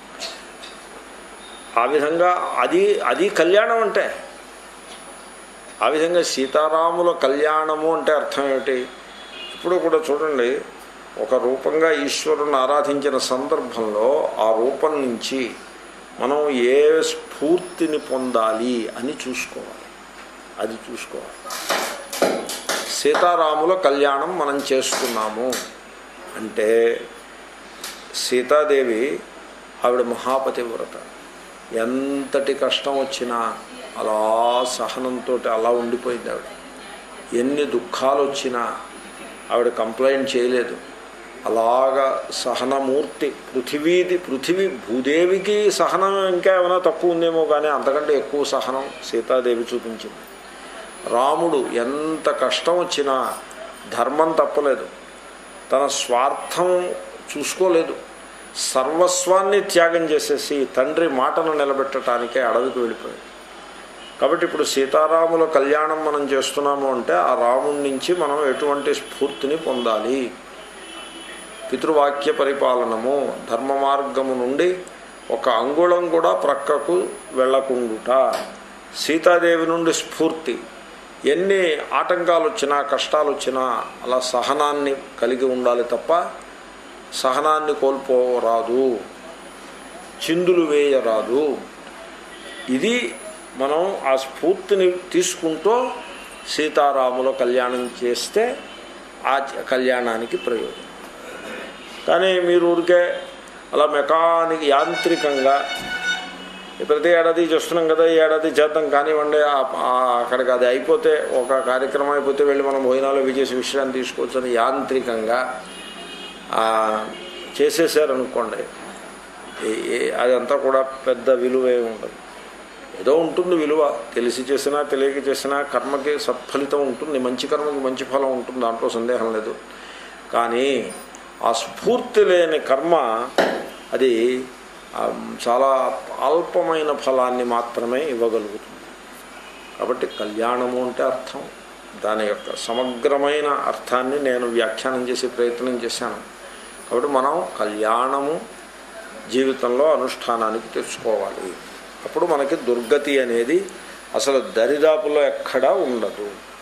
ఆ విధంగా అది అది కళ్యాణం అంటే ఆ విధంగా సీతారాముల కళ్యాణము అంటే అర్థం ఏమిటి ఇప్పుడు కూడా చూడండి ఒక రూపంగా ఈశ్వరుని ఆరాధించిన సందర్భంలో ఆ రూపం నుంచి మనం ఏ స్ఫూర్తిని పొందాలి అని చూసుకోవాలి అది చూసుకోవాలి సీతారాముల కళ్యాణం మనం చేస్తున్నాము అంటే సీతాదేవి ఆవిడ మహాపతివ్రత ఎంతటి కష్టం వచ్చినా అలా సహనంతో అలా ఉండిపోయింది ఆవిడ ఎన్ని దుఃఖాలు వచ్చినా ఆవిడ కంప్లైంట్ చేయలేదు అలాగా సహనమూర్తి పృథివీది పృథివీ భూదేవికి సహనం ఇంకా ఏమైనా తక్కువ ఉందేమో కానీ అంతకంటే ఎక్కువ సహనం సీతాదేవి చూపించింది రాముడు ఎంత కష్టం వచ్చినా ధర్మం తప్పలేదు తన స్వార్థం చూసుకోలేదు సర్వస్వాన్ని త్యాగం చేసేసి తండ్రి మాటను నిలబెట్టడానికే అడవికి వెళ్ళిపోయాడు కాబట్టి ఇప్పుడు సీతారాముల కళ్యాణం మనం చేస్తున్నాము అంటే ఆ రాముడి నుంచి మనం ఎటువంటి స్ఫూర్తిని పొందాలి పితృవాక్య పరిపాలనము ధర్మ మార్గము నుండి ఒక అంగుళం కూడా ప్రక్కకు వెళ్లకుండుట సీతాదేవి నుండి స్ఫూర్తి ఎన్ని ఆటంకాలు వచ్చినా కష్టాలు వచ్చినా అలా సహనాన్ని కలిగి ఉండాలి తప్ప సహనాన్ని కోల్పోరాదు చిందులు వేయరాదు ఇది మనం ఆ స్ఫూర్తిని తీసుకుంటూ సీతారాముల కళ్యాణం చేస్తే ఆ కళ్యాణానికి ప్రయోజనం కానీ మీరు ఊరికే అలా మెకానిక్ యాంత్రికంగా ప్రతి ఏడాది చేస్తున్నాం కదా ఈ ఏడాది చేద్దాం కానివ్వండి అక్కడికి అది అయిపోతే ఒక కార్యక్రమం అయిపోతే వెళ్ళి మనం భోజనాలు ఇవి చేసి విశ్రాంతి తీసుకోవచ్చు అని యాంత్రికంగా చేసేసారనుకోండి అదంతా కూడా పెద్ద విలువ ఉండదు ఏదో ఉంటుంది విలువ తెలిసి చేసినా తెలియక చేసినా కర్మకి సత్ఫలితం ఉంటుంది మంచి కర్మకి మంచి ఫలం ఉంటుంది దాంట్లో సందేహం లేదు కానీ ఆ స్ఫూర్తి లేని కర్మ అది చాలా అల్పమైన ఫలాన్ని మాత్రమే ఇవ్వగలుగుతుంది కాబట్టి కళ్యాణము అంటే అర్థం దాని యొక్క సమగ్రమైన అర్థాన్ని నేను వ్యాఖ్యానం చేసే ప్రయత్నం చేశాను కాబట్టి మనం కళ్యాణము జీవితంలో అనుష్ఠానానికి తెచ్చుకోవాలి అప్పుడు మనకి దుర్గతి అనేది అసలు దరిదాపులో ఎక్కడా ఉండదు